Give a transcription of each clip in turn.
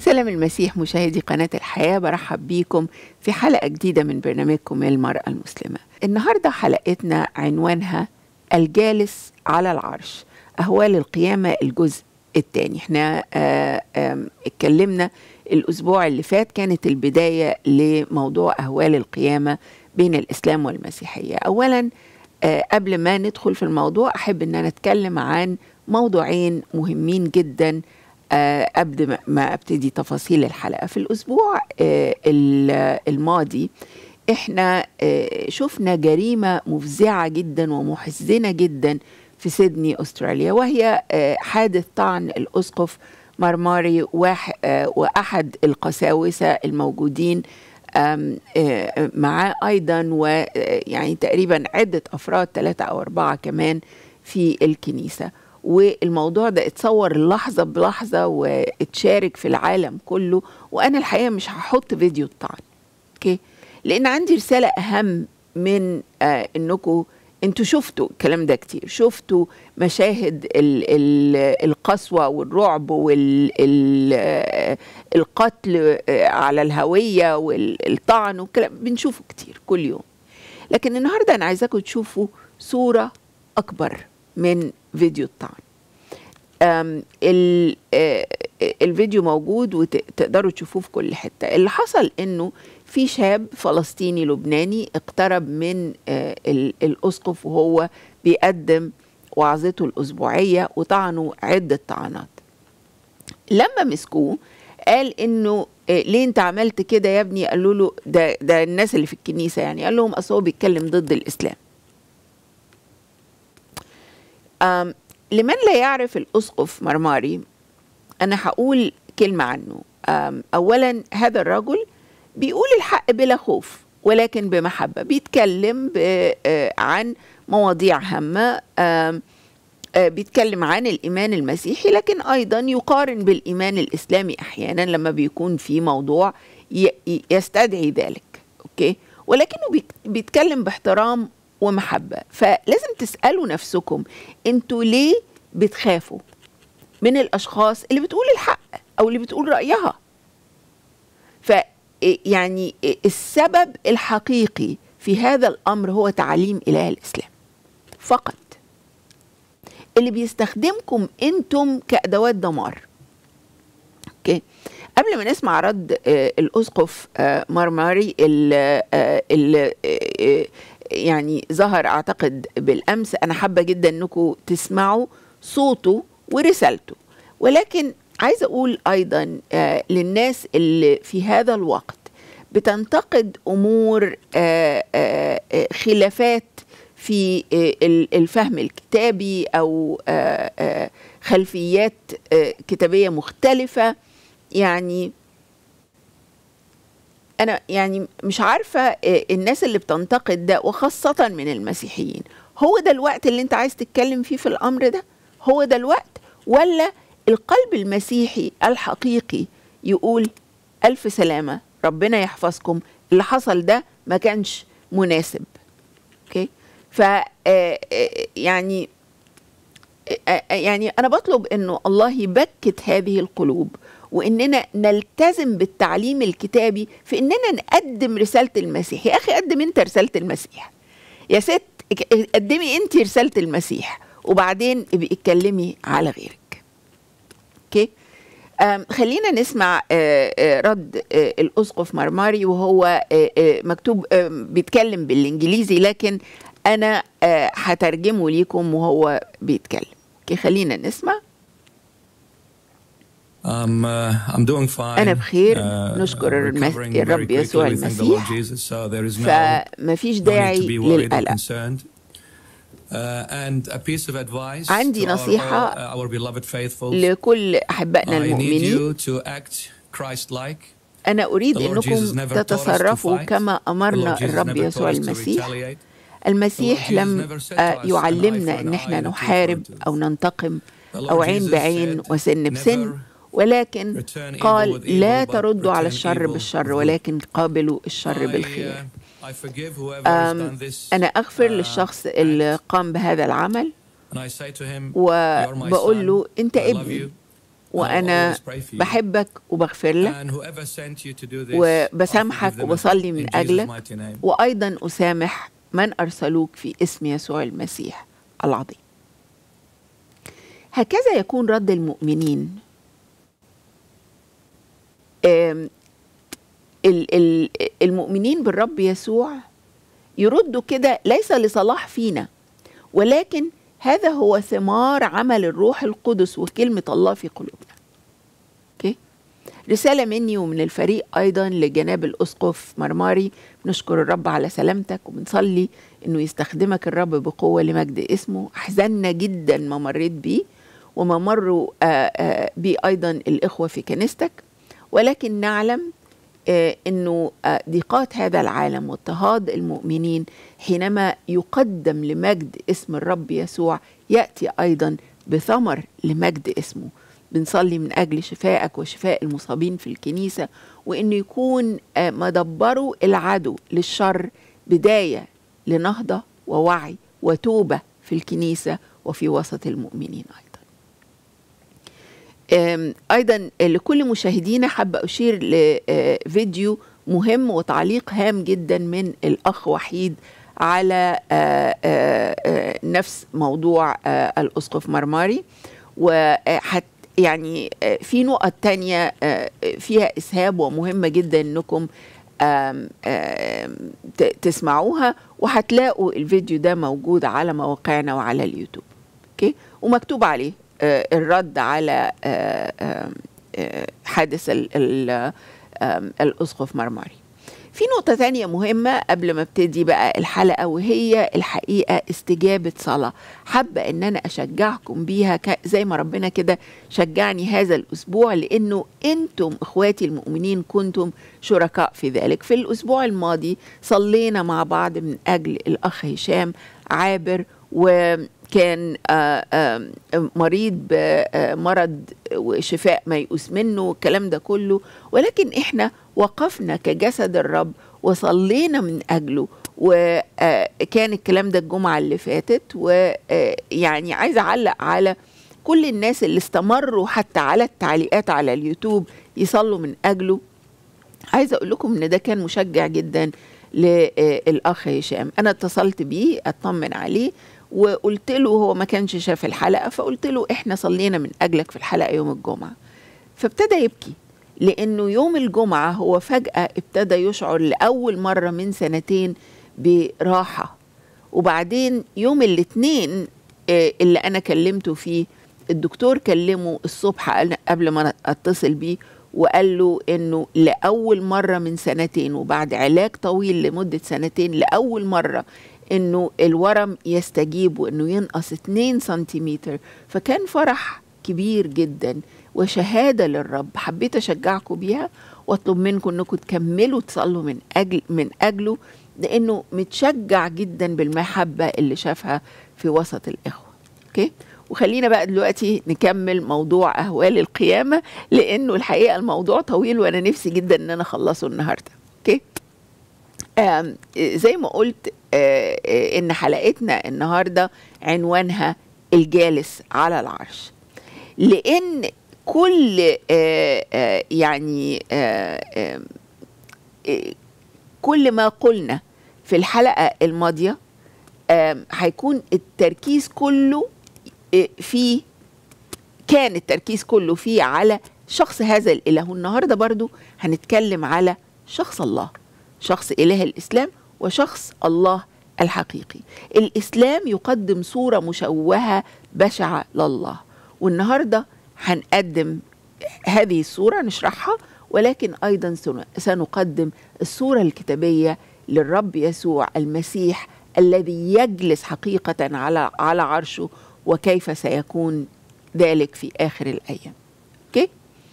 سلام المسيح مشاهدي قناة الحياة برحب بيكم في حلقة جديدة من برنامجكم المرأة المسلمة النهاردة حلقتنا عنوانها الجالس على العرش أهوال القيامة الجزء الثاني احنا آه، آم، اتكلمنا الأسبوع اللي فات كانت البداية لموضوع أهوال القيامة بين الإسلام والمسيحية أولا آه، قبل ما ندخل في الموضوع أحب أن أنا أتكلم عن موضوعين مهمين جدا آه، قبل ما- ما ابتدي تفاصيل الحلقه في الاسبوع آه، ال- الماضي احنا آه، شفنا جريمه مفزعه جدا ومحزنه جدا في سيدني استراليا وهي آه، حادث طعن الاسقف مرماري واح- آه، واحد القساوسه الموجودين آم، آه، معاه ايضا ويعني تقريبا عده افراد ثلاثه او اربعه كمان في الكنيسه والموضوع ده اتصور لحظه بلحظه واتشارك في العالم كله وانا الحقيقه مش هحط فيديو الطعن اوكي لان عندي رساله اهم من آه انكم انتوا شفتوا الكلام ده كتير شفتوا مشاهد ال ال القسوه والرعب والقتل على الهويه والطعن والكلام بنشوفه كتير كل يوم لكن النهارده انا عايزاكم تشوفوا صوره اكبر من فيديو الطعن أم، ال- آه، الفيديو موجود وتقدروا تشوفوه في كل حتة اللي حصل انه في شاب فلسطيني لبناني اقترب من آه، ال- الاسقف وهو بيقدم وعظته الاسبوعية وطعنوا عدة طعنات لما مسكوه قال انه آه، ليه انت عملت كده يا ابني قالوا له ده ده الناس اللي في الكنيسه يعني قال لهم اصل هو بيتكلم ضد الاسلام أم لمن لا يعرف الأسقف مرماري أنا هقول كلمة عنه أم أولا هذا الرجل بيقول الحق بلا خوف ولكن بمحبة بيتكلم ب- آه، عن مواضيع هامة أم، آه، بيتكلم عن الإيمان المسيحي لكن أيضا يقارن بالإيمان الإسلامي أحيانا لما بيكون في موضوع ي- ي- يستدعي ذلك أوكي ولكنه بيك- بيتكلم باحترام ومحبة فلازم تسألوا نفسكم انتوا ليه بتخافوا من الأشخاص اللي بتقول الحق أو اللي بتقول رأيها ف يعني السبب الحقيقي في هذا الأمر هو تعليم إله الإسلام فقط اللي بيستخدمكم انتم كادوات دمار اوكي قبل ما نسمع رد آه، الاسقف آه، مرماري اللي آه، اللي، آه، آه، يعني ظهر اعتقد بالامس انا حابه جدا انكم تسمعوا صوته ورسالته ولكن عايزه اقول ايضا آه، للناس اللي في هذا الوقت بتنتقد امور آه، آه، آه، خلافات في آه، ال- الفهم الكتابي او آه، آه، خلفيات آه، كتابيه مختلفه يعني انا يعني مش عارفه آه، الناس اللي بتنتقد ده وخاصه من المسيحيين هو ده الوقت اللي انت عايز تتكلم فيه في الامر ده هو ده الوقت ولا القلب المسيحي الحقيقي يقول الف سلامه ربنا يحفظكم اللي حصل ده ما كانش مناسب اوكي ف آه، آه، يعني آه، آه، يعني انا بطلب انه الله يبكت هذه القلوب واننا نلتزم بالتعليم الكتابي في اننا نقدم رساله المسيح يا اخي قدم انت رساله المسيح يا ست اك- قدمي انت رساله المسيح وبعدين ابقي اتكلمي على غيرك اوكي أم، خلينا نسمع آه، آه، رد آه، الاسقف مرماري وهو آه، آه، مكتوب آم، بيتكلم بالانجليزي لكن انا آه، هترجمه ليكم وهو بيتكلم اوكي خلينا نسمع I'm, uh, I'm doing fine. أنا بخير. Uh, نشكر المس- recovering very الرب يسوع quickly. We thank the Lord المسيح. Jesus, so there is no, فما فيش no need داعي to be worried or للقلق concerned. Uh, and a piece of advice عندي to our, نصيحة all, uh, our beloved faithful. لكل احبائنا I need المؤمنين you to act Christ-like. انا اريد The Lord Jesus انكم never taught us to تتصرفوا fight. كما The امرنا Lord Jesus الرب never يسوع taught us to المسيح retaliate. المسيح The Lord Jesus لم never said to آه، us, an eye يعلمنا for an ان eye احنا and a tooth for a نحارب tooth. او ننتقم The Lord او عين Jesus بعين said, وسن بسن "Never ولكن return evil قال with لا evil, but تردوا على return الشر evil بالشر with good." ولكن قابلوا الشر I, بالخير uh, I forgive whoever has أم، done this, انا اغفر uh, للشخص اللي act. قام بهذا العمل And I say to him, وبقول له انت I love ابني you. وانا always pray for you. بحبك وبغفر لك And whoever sent you to do this, وبسامحك I'll forgive them وبصلي in من Jesus' أجلك mighty name. وأيضا أسامح من أرسلوك في اسم يسوع المسيح العظيم هكذا يكون رد المؤمنين آم، ال- ال- المؤمنين بالرب يسوع يردوا كده ليس لصلاح فينا ولكن هذا هو ثمار عمل الروح القدس وكلمة الله في قلوبنا اوكي رسالة مني ومن الفريق أيضا لجناب الأسقف مرماري بنشكر الرب على سلامتك وبنصلي إنه يستخدمك الرب بقوة لمجد اسمه أحزننا جدا ما مريت بيه وما مروا آه، آه، بيه أيضا الإخوة في كنيستك ولكن نعلم آه، انه آه، ضيقات هذا العالم واضطهاد المؤمنين حينما يقدم لمجد اسم الرب يسوع ياتي ايضا بثمر لمجد اسمه بنصلي من اجل شفائك وشفاء المصابين في الكنيسه وانه يكون آه، مدبره العدو للشر بدايه لنهضه ووعي وتوبه في الكنيسه وفي وسط المؤمنين ايضا أم، ايضا لكل مشاهدينا حابه اشير لفيديو مهم وتعليق هام جدا من الاخ وحيد على آه، آه، آه، نفس موضوع آه، الاسقف مرماري وحت يعني آه، في نقط تانية آه، فيها اسهاب ومهمه جدا انكم آم، آم، ت- تسمعوها وهتلاقوا الفيديو ده موجود على مواقعنا وعلى اليوتيوب اوكي ومكتوب عليه آه، الرد على آه، آم، آه، حادث ال- ال- آم، الأسقف مرماري في نقطة تانية مهمة قبل ما ابتدي بقى الحلقة وهي الحقيقة استجابة صلاة حابة ان انا اشجعكم بيها ك- زي ما ربنا كده شجعني هذا الاسبوع لانه انتم اخواتي المؤمنين كنتم شركاء في ذلك في الاسبوع الماضي صلينا مع بعض من اجل الاخ هشام عابر وكان آه، آه، مريض بمرض وشفاء ميؤوس منه والكلام ده كله ولكن احنا وقفنا كجسد الرب وصلينا من اجله وكان الكلام ده الجمعه اللي فاتت ويعني عايزه اعلق على كل الناس اللي استمروا حتى على التعليقات على اليوتيوب يصلوا من اجله عايزه اقول لكم ان ده كان مشجع جدا للاخ هشام انا اتصلت بيه اطمن عليه وقلت له هو ما كانش شاف الحلقه فقلت له احنا صلينا من اجلك في الحلقه يوم الجمعه فابتدى يبكي لانه يوم الجمعه هو فجاه ابتدى يشعر لاول مره من سنتين براحه وبعدين يوم الاثنين آه، اللي انا كلمته فيه الدكتور كلمه الصبح أنا- قبل ما أنا اتصل بيه وقال له انه لاول مره من سنتين وبعد علاج طويل لمده سنتين لاول مره انه الورم يستجيب وانه ينقص 2 سنتيمتر فكان فرح كبير جدا وشهاده للرب حبيت اشجعكم بيها واطلب منكم انكم تكملوا تصلوا من اجل من اجله لانه متشجع جدا بالمحبه اللي شافها في وسط الاخوه اوكي وخلينا بقى دلوقتي نكمل موضوع اهوال القيامه لانه الحقيقه الموضوع طويل وانا نفسي جدا ان انا اخلصه النهارده اوكي آم، زي ما قلت آه، آه، ان حلقتنا النهارده عنوانها الجالس على العرش لان كل آه، آه، يعني آه، آه، آه، كل ما قلنا في الحلقه الماضيه آم، هيكون التركيز كله آه، في كان التركيز كله فيه على شخص هذا الاله والنهارده برضو هنتكلم على شخص الله شخص اله الاسلام وشخص الله الحقيقي الاسلام يقدم صوره مشوهه بشعه لله والنهارده هنقدم هذه الصوره نشرحها ولكن ايضا سن- سنقدم الصوره الكتابيه للرب يسوع المسيح الذي يجلس حقيقه على على عرشه وكيف سيكون ذلك في اخر الايام اوكي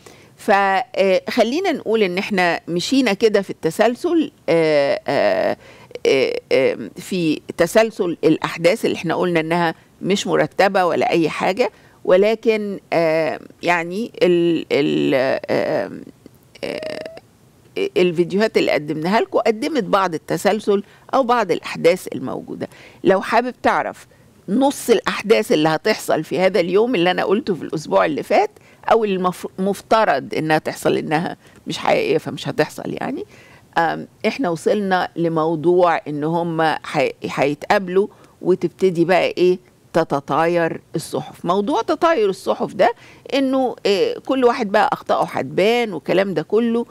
فخلينا نقول ان احنا مشينا كده في التسلسل آه، آه، آه، آه، في تسلسل الاحداث اللي احنا قلنا انها مش مرتبه ولا اي حاجه ولكن آه، يعني ال ال آه، آه، الفيديوهات اللي قدمناها لكم قدمت بعض التسلسل او بعض الاحداث الموجوده لو حابب تعرف نص الاحداث اللي هتحصل في هذا اليوم اللي انا قلته في الاسبوع اللي فات او المفترض انها تحصل انها مش حقيقيه فمش هتحصل يعني آم، احنا وصلنا لموضوع ان هم هي- هيتقابلوا وتبتدي بقى ايه تتطاير الصحف موضوع تطاير الصحف ده انه آه، كل واحد بقى اخطائه هتبان والكلام ده كله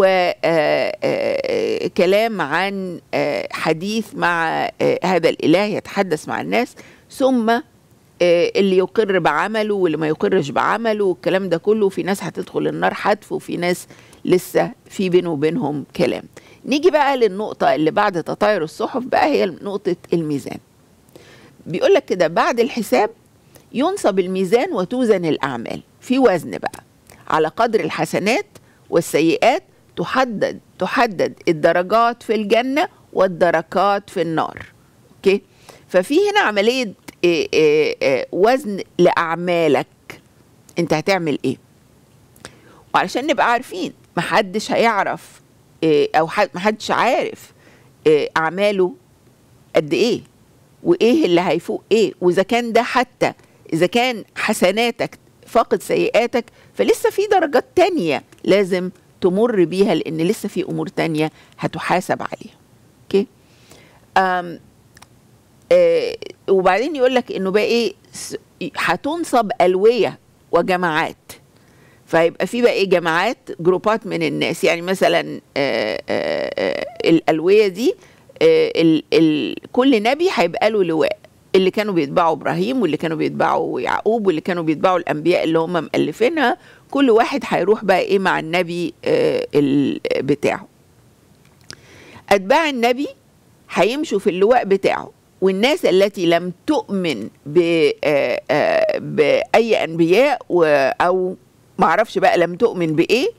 وكلام عن آه، حديث مع آه، هذا الاله يتحدث مع الناس ثم آه، اللي يقر بعمله واللي ما يقرش بعمله والكلام ده كله في ناس هتدخل النار حتف وفي ناس لسه في بينه وبينهم كلام نيجي بقى للنقطة اللي بعد تطاير الصحف بقى هي نقطة الميزان بيقول لك كده بعد الحساب ينصب الميزان وتوزن الأعمال في وزن بقى على قدر الحسنات والسيئات تحدد تحدد الدرجات في الجنة والدركات في النار اوكي ففي هنا عملية إيه إيه إيه وزن لأعمالك انت هتعمل ايه وعلشان نبقى عارفين محدش هيعرف إيه او حد محدش عارف إيه اعماله قد ايه وايه اللي هيفوق ايه واذا كان ده حتى اذا كان حسناتك فاقد سيئاتك فلسه في درجات تانية لازم تمر بيها لان لسه في امور تانية هتحاسب عليها اوكي أم آه وبعدين يقول لك انه بقى ايه س- هتنصب الويه وجماعات فيبقى في بقى ايه جماعات جروبات من الناس يعني مثلا آه آه آه الالويه دي آه ال ال كل نبي هيبقى له لواء اللي كانوا بيتبعوا ابراهيم واللي كانوا بيتبعوا يعقوب واللي كانوا بيتبعوا الانبياء اللي هم مؤلفينها كل واحد هيروح بقى ايه مع النبي آه ال- بتاعه اتباع النبي هيمشوا في اللواء بتاعه والناس التي لم تؤمن ب- آه، آه، بأي أنبياء و- أو معرفش بقى لم تؤمن بإيه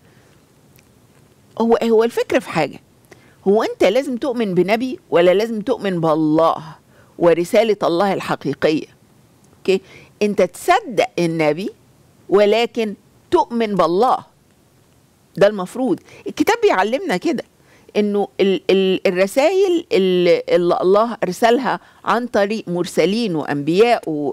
هو هو الفكرة في حاجة هو أنت لازم تؤمن بنبي ولا لازم تؤمن بالله ورسالة الله الحقيقية أوكي أنت تصدق النبي ولكن تؤمن بالله ده المفروض الكتاب بيعلمنا كده انه ال ال الرسائل اللي, اللي الله ارسلها عن طريق مرسلين وانبياء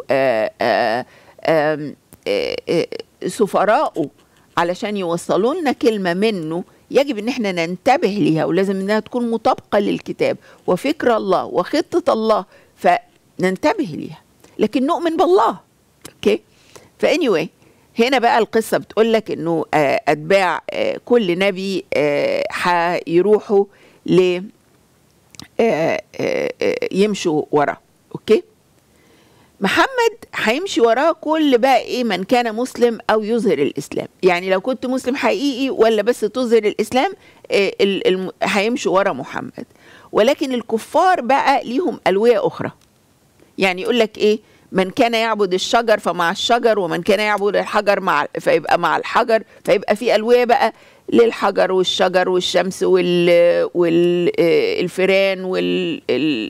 سفراء علشان يوصلوا لنا كلمه منه يجب ان احنا ننتبه ليها ولازم انها تكون مطابقه للكتاب وفكر الله وخطه الله فننتبه ليها لكن نؤمن بالله اوكي فاني anyway, هنا بقى القصة بتقول لك انه آه، اتباع آه، كل نبي آه، هيروحوا ل آه، آه، آه، يمشوا وراه اوكي محمد هيمشي وراه كل بقى ايه من كان مسلم او يظهر الاسلام يعني لو كنت مسلم حقيقي ولا بس تظهر الاسلام آه، ال- الم- هيمشوا ورا محمد ولكن الكفار بقى ليهم الويه اخرى يعني يقول لك ايه من كان يعبد الشجر فمع الشجر ومن كان يعبد الحجر مع فيبقى مع الحجر فيبقى في الويه بقى للحجر والشجر والشمس وال والفيران وال ال...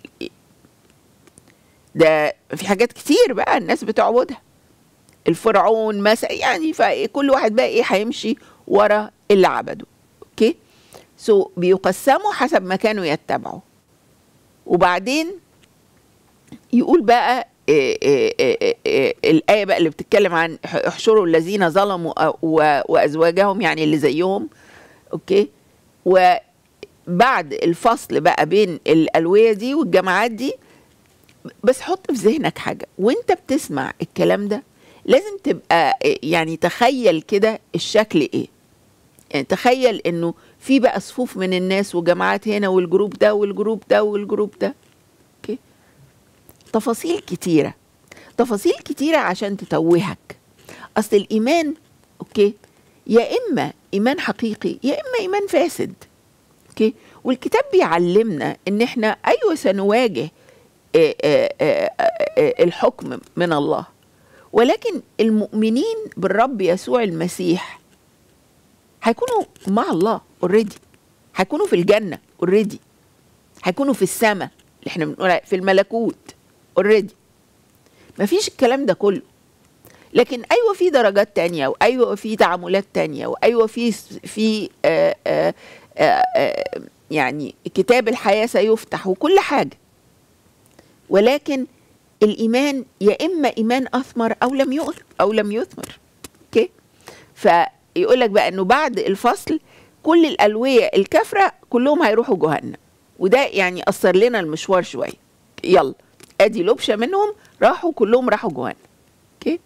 ده في حاجات كتير بقى الناس بتعبدها الفرعون مثلا يعني فكل واحد بقى ايه هيمشي ورا اللي عبده اوكي سو so بيقسموا حسب ما كانوا يتبعوا وبعدين يقول بقى إيه إيه إيه إيه الآية بقى اللي بتتكلم عن احشروا الذين ظلموا أ- و- وأزواجهم يعني اللي زيهم أوكي وبعد الفصل بقى بين الألوية دي والجماعات دي بس حط في ذهنك حاجة وانت بتسمع الكلام ده لازم تبقى إيه، يعني تخيل كده الشكل ايه يعني تخيل انه في بقى صفوف من الناس وجماعات هنا والجروب ده والجروب ده والجروب ده اوكي تفاصيل كتيرة تفاصيل كتيرة عشان تتوهك أصل الإيمان أوكي يا إما إيمان حقيقي يا إما إيمان فاسد أوكي والكتاب بيعلمنا إن إحنا أيوة سنواجه آه، آه، آه، آه، الحكم من الله ولكن المؤمنين بالرب يسوع المسيح هيكونوا مع الله اوريدي هيكونوا في الجنة اوريدي هيكونوا في السماء اللي احنا بنقول عليه- في الملكوت اوريدي مفيش الكلام ده كله لكن ايوه في درجات تانية وايوه في تعاملات تانية وايوه في في آآ آآ آآ يعني كتاب الحياة سيفتح وكل حاجة ولكن الإيمان يا إما إيمان أثمر أو لم يؤثر أو لم يثمر أوكي فيقول لك بقى انه بعد الفصل كل الالويه الكافره كلهم هيروحوا جهنم وده يعني اثر لنا المشوار شويه يلا ادي لبشه منهم راحوا كلهم راحوا جهنم اوكي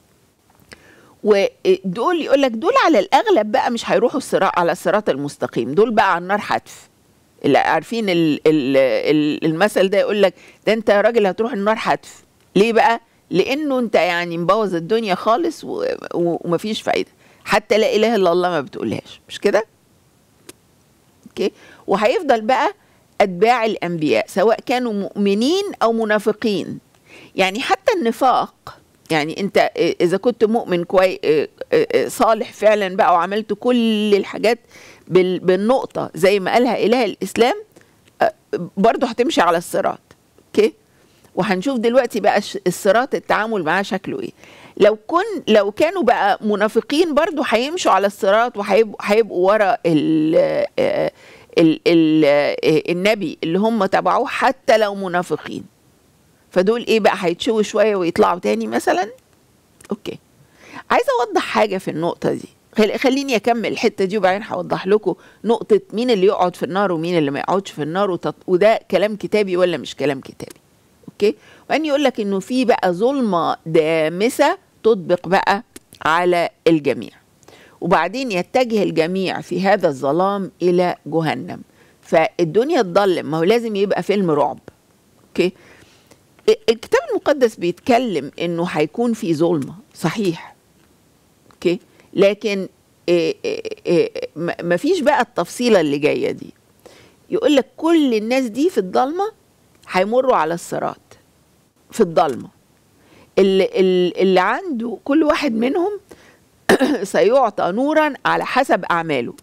ودول يقول لك دول على الاغلب بقى مش هيروحوا الصراط على الصراط المستقيم دول بقى على النار حتف اللي عارفين ال ال ال المثل ده يقول لك ده انت يا راجل هتروح النار حتف ليه بقى لانه انت يعني مبوظ الدنيا خالص و- و- ومفيش فايده حتى لا اله الا الله ما بتقولهاش مش كده اوكي وهيفضل بقى اتباع الانبياء سواء كانوا مؤمنين او منافقين يعني حتى النفاق يعني انت اذا كنت مؤمن كويس صالح فعلا بقى وعملت كل الحاجات بال- بالنقطه زي ما قالها اله الاسلام اه، برضه هتمشي على الصراط اوكي وهنشوف دلوقتي بقى الش- الصراط التعامل معاه شكله ايه لو كن لو كانوا بقى منافقين برضو هيمشوا على الصراط وهيبقوا هيبقوا ورا ال ال ال ال النبي اللي هم تبعوه حتى لو منافقين فدول ايه بقى هيتشووا شويه ويطلعوا تاني مثلا اوكي عايزه اوضح حاجه في النقطه دي خل- خليني اكمل الحته دي وبعدين هوضح لكم نقطه مين اللي يقعد في النار ومين اللي ما يقعدش في النار وتط... وده كلام كتابي ولا مش كلام كتابي اوكي وان يقول لك انه في بقى ظلمه دامسه تطبق بقى على الجميع وبعدين يتجه الجميع في هذا الظلام الى جهنم فالدنيا تضلم ما هو لازم يبقى فيلم رعب اوكي الكتاب المقدس بيتكلم انه هيكون في ظلمه صحيح اوكي لكن إيه إيه إيه ما فيش بقى التفصيله اللي جايه دي يقول لك كل الناس دي في الضلمه هيمروا على الصراط في الضلمه اللي, اللي عنده كل واحد منهم سيعطى نورا على حسب اعماله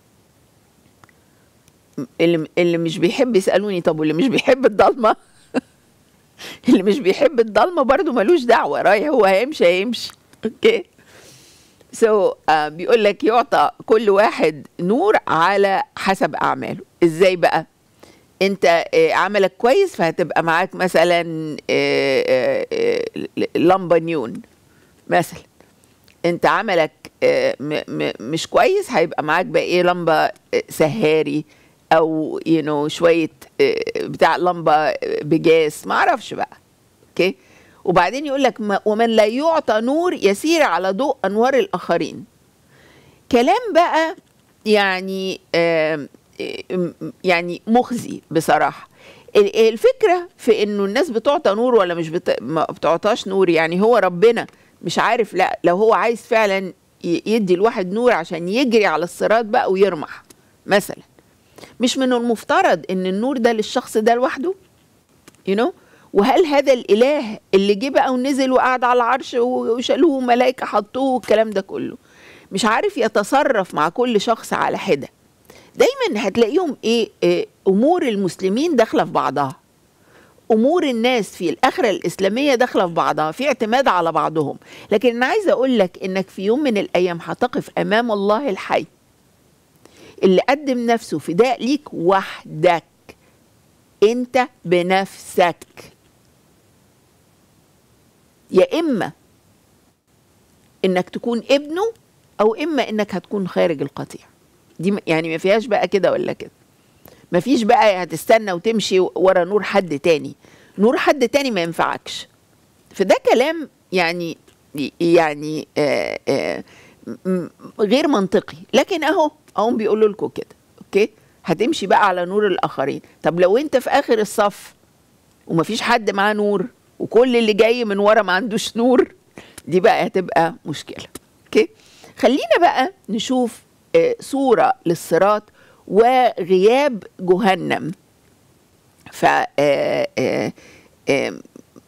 اللي اللي مش بيحب يسالوني طب واللي مش بيحب الضلمه اللي مش بيحب الضلمه برضو ملوش دعوه رايح هو هيمشي هيمشي اوكي سو so, uh, بيقول لك يعطى كل واحد نور على حسب اعماله ازاي بقى انت آه، عملك كويس فهتبقى معاك مثلا آه، آه، آه، لمبه نيون مثلا انت عملك آه، م- م- مش كويس هيبقى معاك بقى ايه لمبه آه، سهاري او يو نو شويه آه، بتاع لمبه آه، بجاس ما اعرفش بقى اوكي وبعدين يقول لك ما- ومن لا يعطى نور يسير على ضوء انوار الاخرين كلام بقى يعني آم، آم، يعني مخزي بصراحه ال- الفكره في انه الناس بتعطى نور ولا مش بت... ما بتعطاش نور يعني هو ربنا مش عارف لا لو هو عايز فعلا ي- يدي الواحد نور عشان يجري على الصراط بقى ويرمح مثلا مش من المفترض ان النور ده للشخص ده لوحده you know وهل هذا الاله اللي جه بقى ونزل وقعد على العرش وشالوه ملائكه حطوه والكلام ده كله مش عارف يتصرف مع كل شخص على حده دايما هتلاقيهم ايه, إيه امور المسلمين داخله في بعضها امور الناس في الاخره الاسلاميه داخله في بعضها في اعتماد على بعضهم لكن انا عايزه اقول لك انك في يوم من الايام هتقف امام الله الحي اللي قدم نفسه فداء ليك وحدك انت بنفسك يا اما انك تكون ابنه او اما انك هتكون خارج القطيع دي م- يعني ما فيهاش بقى كده ولا كده ما فيش بقى هتستنى وتمشي ورا نور حد تاني نور حد تاني ما ينفعكش فده كلام يعني يعني آه آه م- غير منطقي لكن اهو اهم بيقولوا لكم كده اوكي هتمشي بقى على نور الاخرين طب لو انت في اخر الصف ومفيش حد معاه نور وكل اللي جاي من ورا ما عندوش نور دي بقى هتبقى مشكله اوكي خلينا بقى نشوف آه، صوره للصراط وغياب جهنم ف آه، آه، آه،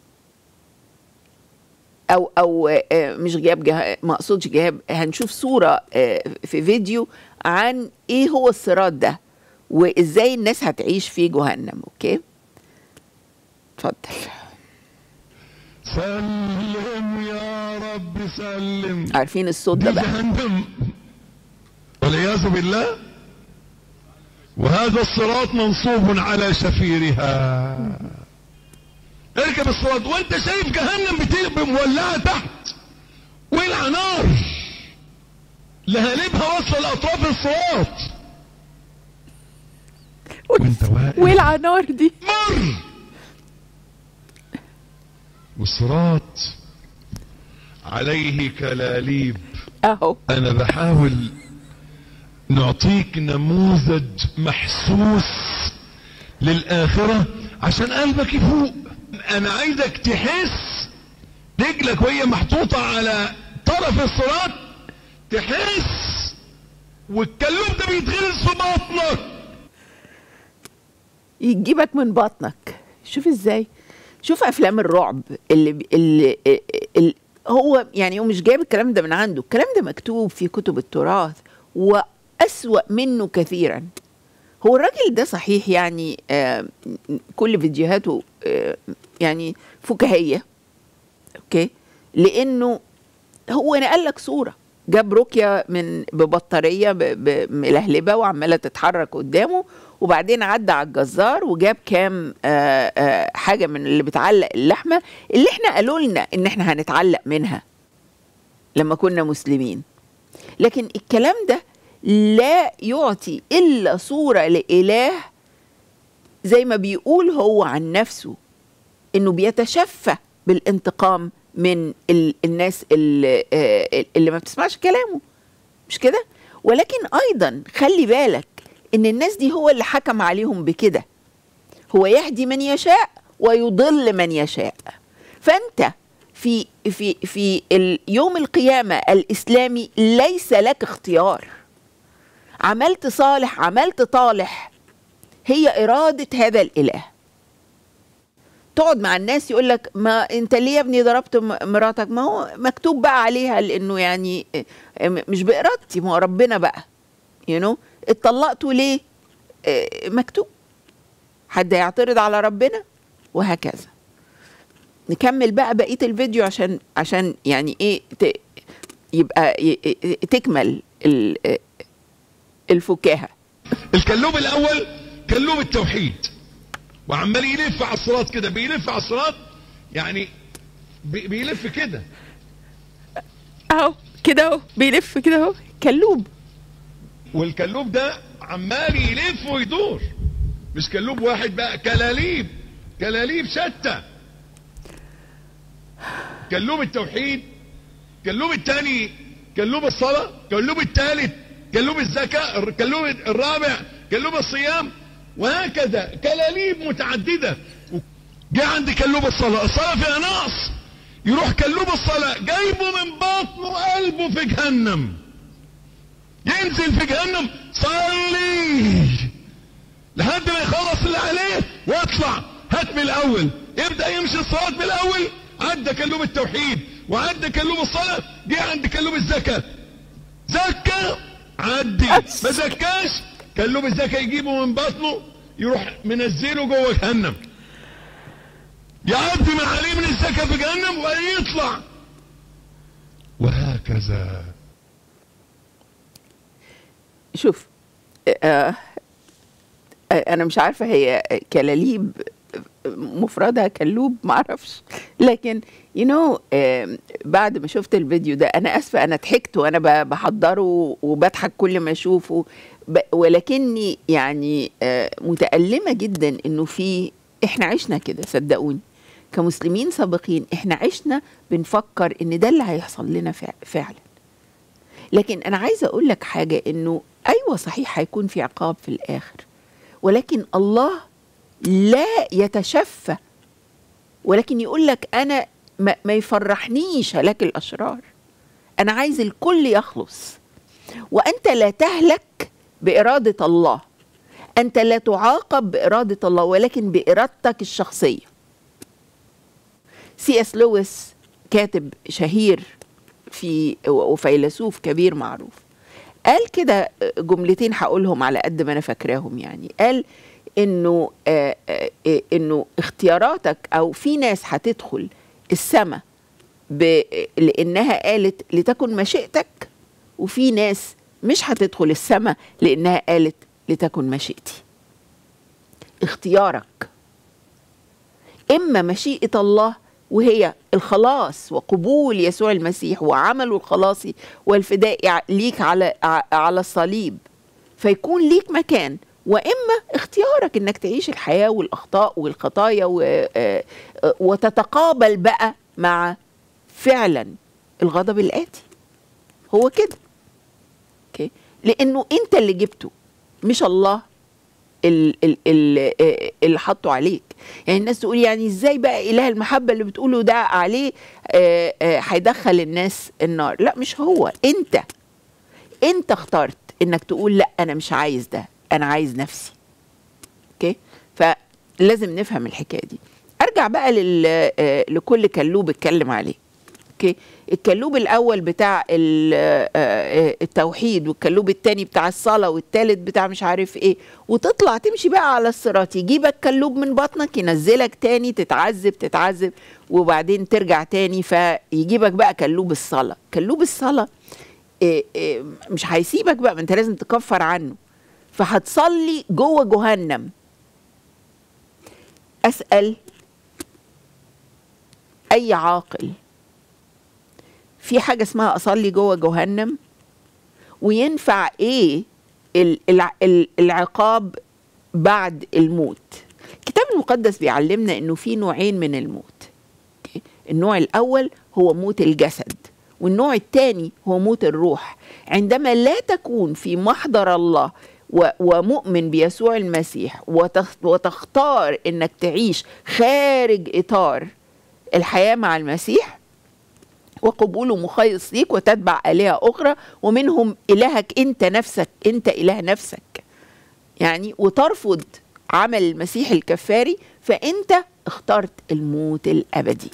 او او آه، مش غياب جه... ما اقصدش غياب هنشوف صوره آه، في فيديو عن ايه هو الصراط ده وازاي الناس هتعيش في جهنم اوكي اتفضل سلم يا رب سلم عارفين الصوت ده بقى جهنم والعياذ بالله وهذا الصراط منصوب على شفيرها اركب الصراط وانت شايف جهنم بت- مولعه تحت ولع نار لهالبها واصله لاطراف الصراط وانت واقف والعنار دي مر والصراط عليه كلاليب اهو انا بحاول نعطيك نموذج محسوس للاخره عشان قلبك يفوق انا عايزك تحس رجلك وهي محطوطه على طرف الصراط تحس والكلوب ده بيتغرس في بطنك يجيبك من بطنك شوف ازاي شوف افلام الرعب اللي, بي- اللي, اللي هو يعني هو مش جايب الكلام ده من عنده الكلام ده مكتوب في كتب التراث وأسوأ منه كثيرا هو الراجل ده صحيح يعني آه كل فيديوهاته آه يعني فكاهية اوكي لانه هو نقل لك صورة جاب رقية من ببطارية ب- ب- ملهلبة وعمالة تتحرك قدامه وبعدين عدى على الجزار وجاب كام آه، آه، حاجة من اللي بتعلق اللحمة اللي احنا قالوا لنا ان احنا هنتعلق منها لما كنا مسلمين لكن الكلام ده لا يعطي إلا صورة لإله زي ما بيقول هو عن نفسه انه بيتشفى بالانتقام من ال- الناس اللي, آه، اللي ما بتسمعش كلامه مش كده ولكن ايضا خلي بالك ان الناس دي هو اللي حكم عليهم بكده هو يهدي من يشاء ويضل من يشاء فانت في في في ال- يوم القيامه الاسلامي ليس لك اختيار عملت صالح عملت طالح هي اراده هذا الاله تقعد مع الناس يقول لك ما انت ليه يا ابني ضربت م- مراتك ما هو مكتوب بقى عليها لانه يعني اه، م- مش بارادتي ما هو ربنا بقى يو نو اتطلقتوا ليه اه، مكتوب حد يعترض على ربنا وهكذا نكمل بقى بقيه الفيديو عشان عشان يعني ايه ت- يبقى ي- ي- تكمل ال- اه، الفكاهه الكلوب الاول كلوب التوحيد وعمال يلف على الصراط كده بيلف على الصراط يعني بي- بيلف كده اهو كده اهو بيلف كده اهو كلوب والكلوب ده عمال يلف ويدور مش كلوب واحد بقى كلاليب كلاليب شتى كلوب التوحيد كلوب التاني كلوب الصلاة كلوب التالت كلوب الزكاة كلوب الرابع كلوب الصيام وهكذا كلاليب متعددة جه عند كلوب الصلاة الصلاة فيها نقص يروح كلوب الصلاة جايبه من بطنه قلبه في جهنم ينزل في جهنم صلي لحد ما يخلص اللي عليه واطلع هات من الاول يبدا يمشي الصلاه من الاول عدى كلوب التوحيد وعدى كلوب الصلاه جه عند كلوب الزكاه زكى عدي ما زكاش كلوب الزكاه يجيبه من بطنه يروح منزله جوه جهنم يعدي من عليه من الزكاه في جهنم ويطلع وهكذا شوف آه آه، انا مش عارفه هي كلاليب مفردها كلوب معرفش لكن يو you know, آه بعد ما شفت الفيديو ده انا اسفه انا ضحكت وانا ب- بحضره وبضحك كل ما اشوفه ب- ولكني يعني آه متألمة جدا انه في احنا عشنا كده صدقوني كمسلمين سابقين احنا عشنا بنفكر ان ده اللي هيحصل لنا فع- فعلا لكن انا عايزه اقول لك حاجه انه ايوه صحيح هيكون في عقاب في الاخر ولكن الله لا يتشفى ولكن يقول لك انا ما, ما يفرحنيش هلاك الاشرار انا عايز الكل يخلص وانت لا تهلك باراده الله انت لا تعاقب باراده الله ولكن بارادتك الشخصيه سي اس لويس كاتب شهير في وفيلسوف كبير معروف قال كده جملتين هقولهم على قد ما انا فاكراهم يعني قال انه آه آه آه، انه اختياراتك او في ناس هتدخل السماء ب- لانها قالت لتكن مشيئتك وفي ناس مش هتدخل السماء لانها قالت لتكن مشيئتي اختيارك اما مشيئه الله وهي الخلاص وقبول يسوع المسيح وعمله الخلاصي والفداء يع- ليك على ع- على الصليب فيكون ليك مكان واما اختيارك انك تعيش الحياه والاخطاء والخطايا و- آه، آه، وتتقابل بقى مع فعلا الغضب الاتي هو كده اوكي لانه انت اللي جبته مش الله ال- ال- ال- آه، اللي حطه عليك يعني الناس تقول يعني ازاي بقى اله المحبه اللي بتقوله ده عليه آه، آه، هيدخل الناس النار لا مش هو انت انت اخترت انك تقول لا انا مش عايز ده انا عايز نفسي اوكي فلازم نفهم الحكايه دي ارجع بقى لل... آه، لكل كلوب اتكلم عليه اوكي الكلوب الاول بتاع ال- آه، آه، التوحيد والكلوب التاني بتاع الصلاه والتالت بتاع مش عارف ايه وتطلع تمشي بقى على الصراط يجيبك كلوب من بطنك ينزلك تاني تتعذب تتعذب وبعدين ترجع تاني فيجيبك بقى كلوب الصلاه كلوب الصلاه إيه إيه مش هيسيبك بقى ما انت لازم تكفر عنه فهتصلي جوه جهنم اسال اي عاقل في حاجه اسمها اصلي جوه جهنم وينفع ايه ال- الع- ال- العقاب بعد الموت الكتاب المقدس بيعلمنا انه في نوعين من الموت أوكي؟ النوع الاول هو موت الجسد والنوع الثاني هو موت الروح عندما لا تكون في محضر الله و- ومؤمن بيسوع المسيح وتخ- وتختار انك تعيش خارج اطار الحياه مع المسيح وقبوله مخيص ليك وتتبع آلهة أخرى ومنهم إلهك أنت نفسك أنت إله نفسك يعني وترفض عمل المسيح الكفاري فأنت اخترت الموت الأبدي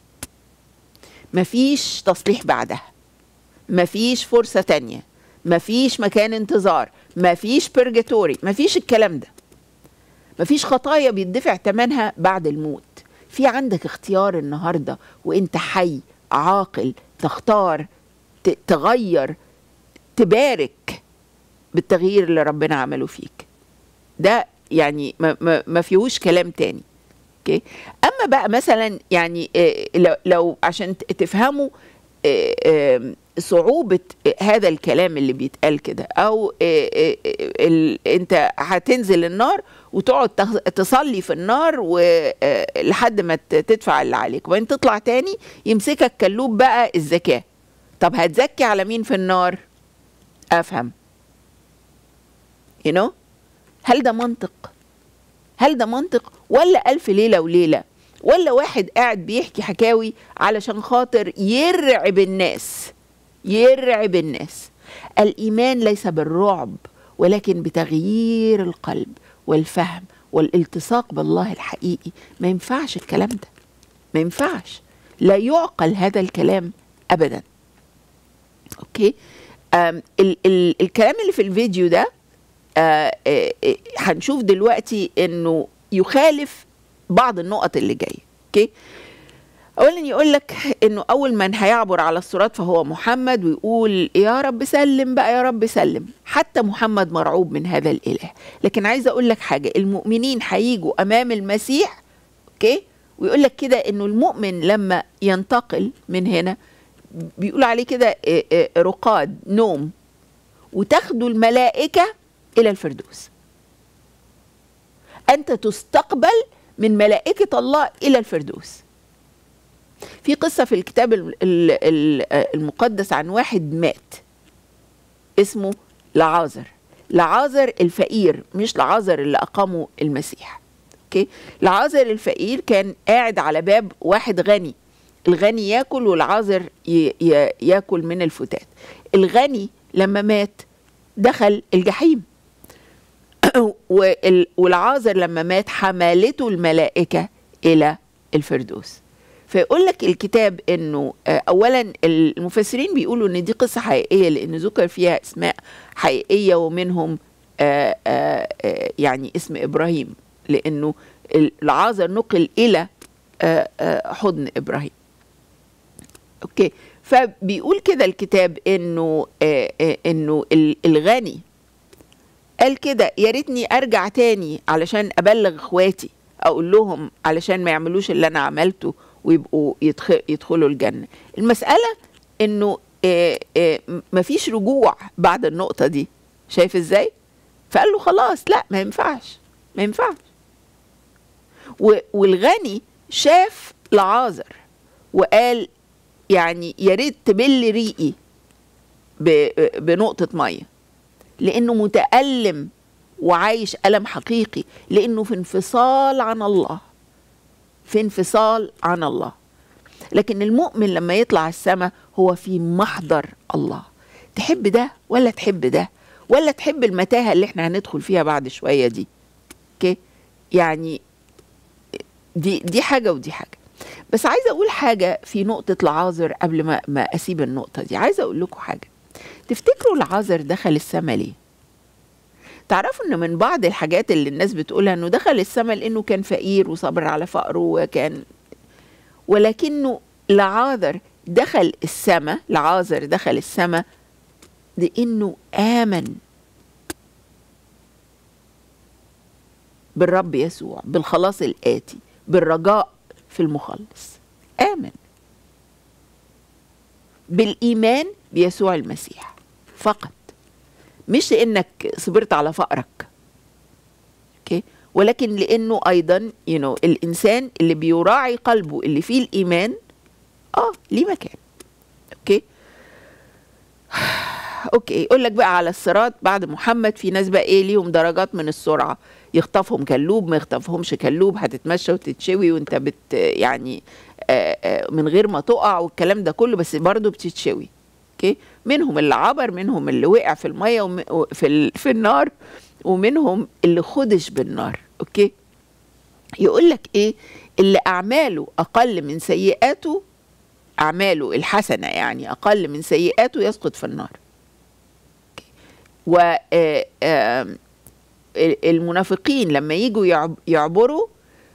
مفيش تصليح بعدها مفيش فرصة تانية مفيش مكان انتظار مفيش بيرجاتوري مفيش الكلام ده مفيش خطايا بيدفع ثمنها بعد الموت في عندك اختيار النهارده وانت حي عاقل تختار ت- تغير تبارك بالتغيير اللي ربنا عمله فيك ده يعني ما, ما, ما فيهوش كلام تاني اوكي اما بقى مثلا يعني آه، لو, لو عشان ت- تفهموا آه، آه، صعوبة هذا الكلام اللي بيتقال كده أو آه، آه، آه، ال- أنت هتنزل النار وتقعد تخ- تصلي في النار ولحد ما ت- تدفع اللي عليك وبعدين تطلع تاني يمسكك كلوب بقى الزكاة طب هتزكي على مين في النار أفهم you know هل ده منطق هل ده منطق ولا ألف ليلة وليلة ولا واحد قاعد بيحكي حكاوي علشان خاطر يرعب الناس يرعب الناس الإيمان ليس بالرعب ولكن بتغيير القلب والفهم والالتصاق بالله الحقيقي ما ينفعش الكلام ده ما ينفعش لا يعقل هذا الكلام أبدا أوكي أم ال ال الكلام اللي في الفيديو ده آه، آه، آه، هنشوف دلوقتي انه يخالف بعض النقط اللي جايه اوكي اولا يقول لك انه اول من هيعبر على الصراط فهو محمد ويقول يا رب سلم بقى يا رب سلم حتى محمد مرعوب من هذا الاله لكن عايزه اقول لك حاجه المؤمنين هيجوا امام المسيح اوكي ويقول لك كده انه المؤمن لما ينتقل من هنا بيقول عليه كده آه، آه، رقاد نوم وتاخدوا الملائكه الى الفردوس انت تستقبل من ملائكه الله الى الفردوس في قصه في الكتاب ال- ال- ال- المقدس عن واحد مات اسمه لعازر لعازر الفقير مش لعازر اللي اقامه المسيح اوكي لعازر الفقير كان قاعد على باب واحد غني الغني ياكل والعازر ي- ي- ياكل من الفتات الغني لما مات دخل الجحيم وال- والعازر لما مات حملته الملائكة إلى الفردوس فيقول لك الكتاب انه آه، اولا المفسرين بيقولوا ان دي قصه حقيقيه لان ذكر فيها اسماء حقيقيه ومنهم آه، آه، آه، يعني اسم ابراهيم لانه العازر نقل الى آه، آه، حضن ابراهيم اوكي فبيقول كده الكتاب انه آه، آه، انه ال- الغني قال كده يا ريتني ارجع تاني علشان ابلغ اخواتي اقول لهم علشان ما يعملوش اللي انا عملته ويبقوا يدخل يدخلوا الجنة المسألة انه آه، آه، م- مفيش رجوع بعد النقطة دي شايف ازاي فقال له خلاص لا ما ينفعش ما ينفعش و- والغني شاف لعازر وقال يعني يا ريت تبل ريقي ب- بنقطة مية لأنه متألم وعايش ألم حقيقي لأنه في انفصال عن الله في انفصال عن الله لكن المؤمن لما يطلع السماء هو في محضر الله تحب ده ولا تحب ده ولا تحب المتاهة اللي احنا هندخل فيها بعد شوية دي اوكي يعني دي دي حاجة ودي حاجة بس عايزة أقول حاجة في نقطة العازر قبل ما ما أسيب النقطة دي عايزة أقول لكم حاجة تفتكروا العازر دخل السماء ليه؟ تعرفوا ان من بعض الحاجات اللي الناس بتقولها انه دخل السماء لانه كان فقير وصبر على فقره وكان ولكنه لعاذر دخل السماء لعازر دخل السماء لانه امن بالرب يسوع بالخلاص الاتي بالرجاء في المخلص امن بالايمان بيسوع المسيح فقط مش لانك صبرت على فقرك اوكي ولكن لانه ايضا you know, الانسان اللي بيراعي قلبه اللي فيه الايمان اه ليه مكان اوكي اوكي يقول لك بقى على الصراط بعد محمد في ناس بقى ايه ليهم درجات من السرعه يخطفهم كلوب ما يخطفهمش كلوب هتتمشى وتتشوي وانت بت يعني آه آه من غير ما تقع والكلام ده كله بس برضه بتتشوي اوكي منهم اللي عبر منهم اللي وقع في الميه وم... في ال... في النار ومنهم اللي خدش بالنار اوكي يقول لك ايه اللي اعماله اقل من سيئاته اعماله الحسنه يعني اقل من سيئاته يسقط في النار أوكي. و آه، آم، ال- المنافقين لما يجوا يعب- يعبروا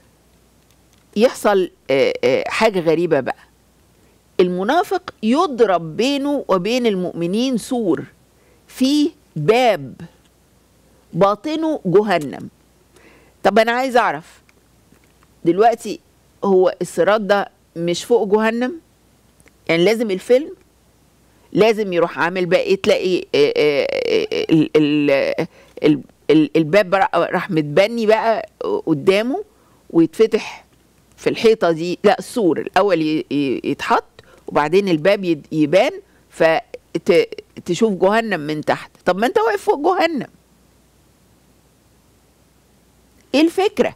يحصل آه، آه، حاجه غريبه بقى المنافق يضرب بينه وبين المؤمنين سور فيه باب باطنه جهنم طب انا عايز اعرف دلوقتي هو الصراط ده مش فوق جهنم يعني لازم الفيلم لازم يروح عامل بقى ايه تلاقي آه، آه، آه، ال- ال- ال- ال- الباب را- راح متبني بقى قدامه ويتفتح في الحيطه دي لا السور الاول ي- ي- يتحط وبعدين الباب يد- يبان فتشوف جهنم من تحت طب ما انت واقف فوق جهنم ايه الفكره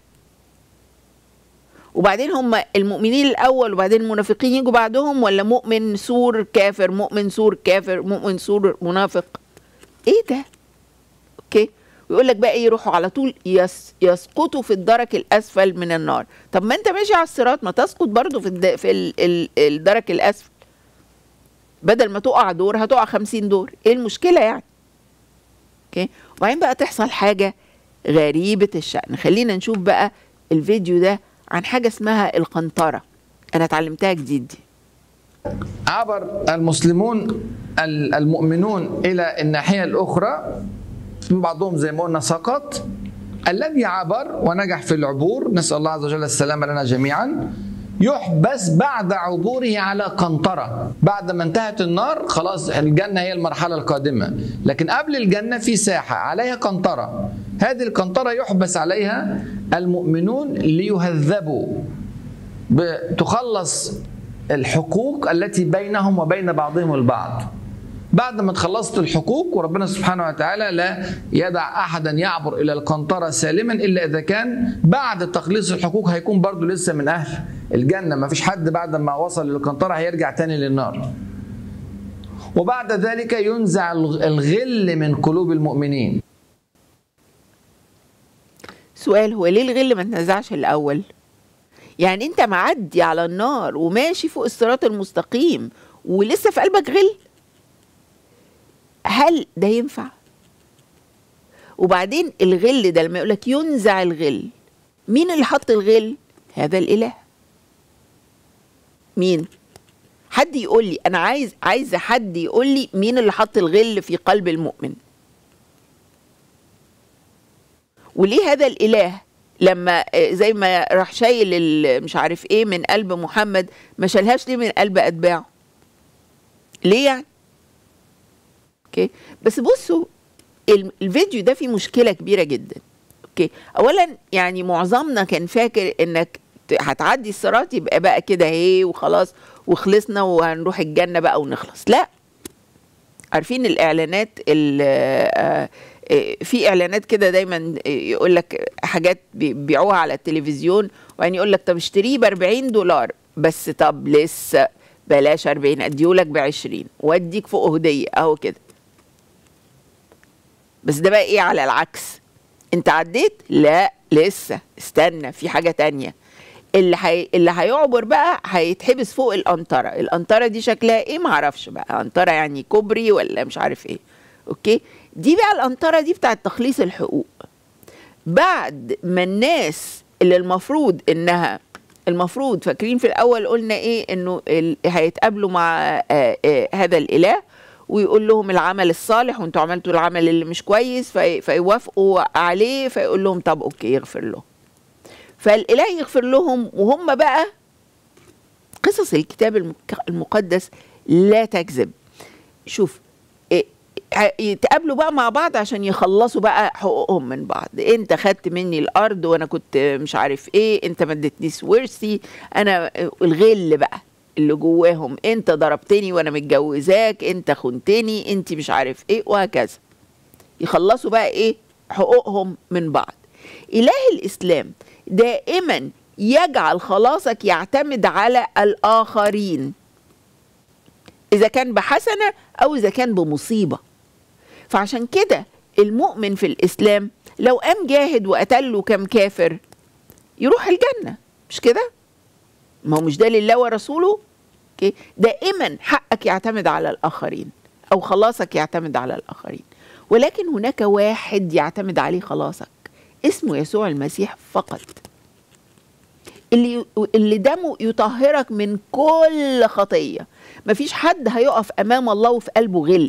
وبعدين هم المؤمنين الاول وبعدين المنافقين يجوا بعدهم ولا مؤمن سور كافر مؤمن سور كافر مؤمن سور منافق ايه ده اوكي ويقول لك بقى ايه يروحوا على طول يس يسقطوا في الدرك الاسفل من النار طب ما انت ماشي على الصراط ما تسقط برضو في الد... في ال... ال... الدرك الاسفل بدل ما تقع دور هتقع خمسين دور ايه المشكله يعني اوكي وبعدين بقى تحصل حاجه غريبه الشأن خلينا نشوف بقى الفيديو ده عن حاجه اسمها القنطره انا اتعلمتها جديد دي عبر المسلمون ال- المؤمنون إلى الناحية الأخرى في بعضهم زي ما قلنا سقط الذي عبر ونجح في العبور نسأل الله عز وجل السلامة لنا جميعا يحبس بعد عبوره على قنطرة بعد ما انتهت النار خلاص الجنة هي المرحلة القادمة لكن قبل الجنة في ساحة عليها قنطرة هذه القنطرة يحبس عليها المؤمنون ليهذبوا تخلص الحقوق التي بينهم وبين بعضهم البعض بعد ما تخلصت الحقوق وربنا سبحانه وتعالى لا يدع احدا يعبر الى القنطره سالما الا اذا كان بعد تخليص الحقوق هيكون برضه لسه من اهل الجنه ما فيش حد بعد ما وصل للقنطره هيرجع تاني للنار وبعد ذلك ينزع الغل من قلوب المؤمنين سؤال هو ليه الغل ما تنزعش الاول يعني انت معدي على النار وماشي فوق الصراط المستقيم ولسه في قلبك غل هل ده ينفع وبعدين الغل ده لما يقولك ينزع الغل مين اللي حط الغل هذا الاله مين حد يقول لي انا عايز عايز حد يقول لي مين اللي حط الغل في قلب المؤمن وليه هذا الاله لما آه، زي ما راح شايل ال- مش عارف ايه من قلب محمد ما شالهاش ليه من قلب اتباعه ليه يعني اوكي بس بصوا ال- الفيديو ده فيه مشكله كبيره جدا اوكي اولا يعني معظمنا كان فاكر انك ت- هتعدي الصراط يبقى بقى كده اهي وخلاص وخلصنا وهنروح الجنه بقى ونخلص لا عارفين الاعلانات ال- آه، آه، في اعلانات كده دايما يقول لك حاجات بي- بيبيعوها على التلفزيون وبعدين يقول لك طب اشتريه ب 40 دولار بس طب لسه بلاش 40 اديهولك ب 20 واديك فوق هديه اهو كده بس ده بقى ايه على العكس انت عديت لا لسه استنى في حاجه تانية اللي حي... اللي هيعبر بقى هيتحبس فوق القنطره القنطره دي شكلها ايه معرفش بقى قنطره يعني كوبري ولا مش عارف ايه اوكي دي بقى القنطره دي بتاعت تخليص الحقوق بعد ما الناس اللي المفروض انها المفروض فاكرين في الاول قلنا ايه انه ال... هيتقابلوا مع آه آه هذا الاله ويقول لهم العمل الصالح وانتوا عملتوا العمل اللي مش كويس في... فيوافقوا عليه فيقول لهم طب اوكي يغفر لهم فالاله يغفر لهم وهم بقى قصص الكتاب المك- المقدس لا تكذب شوف إيه، ه- يتقابلوا بقى مع بعض عشان يخلصوا بقى حقوقهم من بعض انت خدت مني الارض وانا كنت مش عارف ايه انت ما اديتنيش ورثي انا الغل بقى اللي جواهم انت ضربتني وانا متجوزاك انت خنتني انت مش عارف ايه وهكذا يخلصوا بقى ايه حقوقهم من بعض اله الاسلام دائما يجعل خلاصك يعتمد على الاخرين اذا كان بحسنه او اذا كان بمصيبه فعشان كده المؤمن في الاسلام لو قام جاهد وقتل له كم كافر يروح الجنه مش كده ما هو مش ده لله ورسوله اوكي دائما حقك يعتمد على الاخرين او خلاصك يعتمد على الاخرين ولكن هناك واحد يعتمد عليه خلاصك اسمه يسوع المسيح فقط اللي اللي دمه يطهرك من كل خطيه مفيش حد هيقف امام الله وفي قلبه غل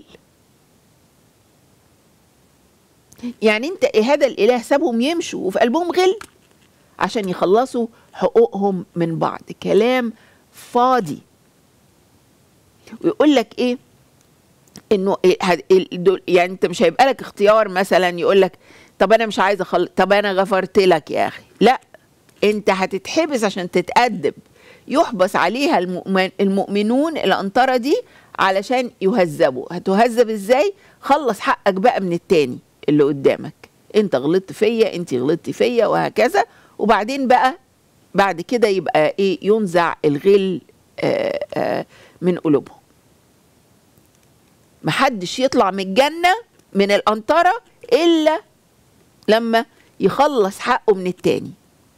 يعني انت هذا الاله سابهم يمشوا وفي قلبهم غل عشان يخلصوا حقوقهم من بعض كلام فاضي ويقول لك ايه انه إيه هد- ال- دول- يعني انت مش هيبقى لك اختيار مثلا يقول لك طب انا مش عايز اخل... طب انا غفرت لك يا اخي لا انت هتتحبس عشان تتأدب يحبس عليها المؤمن المؤمنون الأنطرة دي علشان يهذبوا هتهذب ازاي خلص حقك بقى من التاني اللي قدامك انت غلطت فيا انت غلطت فيا وهكذا وبعدين بقى بعد كده يبقى ايه ينزع الغل آه آه من قلوبهم محدش يطلع من الجنة من القنطرة إلا لما يخلص حقه من التاني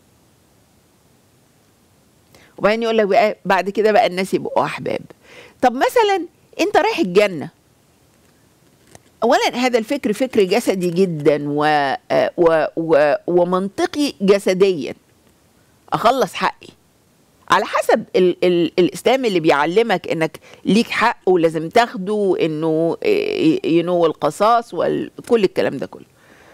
وبعدين يقول لك بقى بعد كده بقى الناس يبقوا احباب طب مثلا انت رايح الجنه اولا هذا الفكر فكر جسدي جدا و و و ومنطقي جسديا اخلص حقي على حسب ال ال الاسلام اللي بيعلمك انك ليك حق ولازم تاخده انه ينو القصاص وكل الكلام ده كله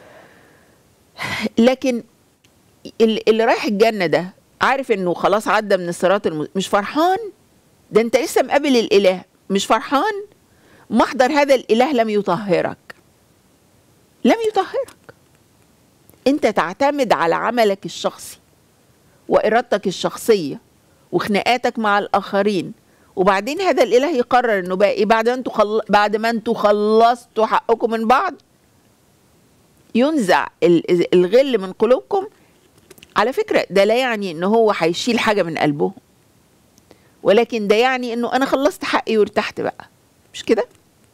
لكن ال- اللي رايح الجنه ده عارف انه خلاص عدى من الصراط الم... مش فرحان ده انت لسه مقابل الاله مش فرحان محضر هذا الاله لم يطهرك لم يطهرك انت تعتمد على عملك الشخصي وارادتك الشخصيه وخناقاتك مع الاخرين وبعدين هذا الاله يقرر انه بقى ايه بعد ما انتوا خل... بعد ما انتوا خلصتوا حقكم من بعض ينزع ال- الغل من قلوبكم على فكرة ده لا يعني ان هو هيشيل حاجة من قلبهم ولكن ده يعني انه انا خلصت حقي وارتحت بقى مش كده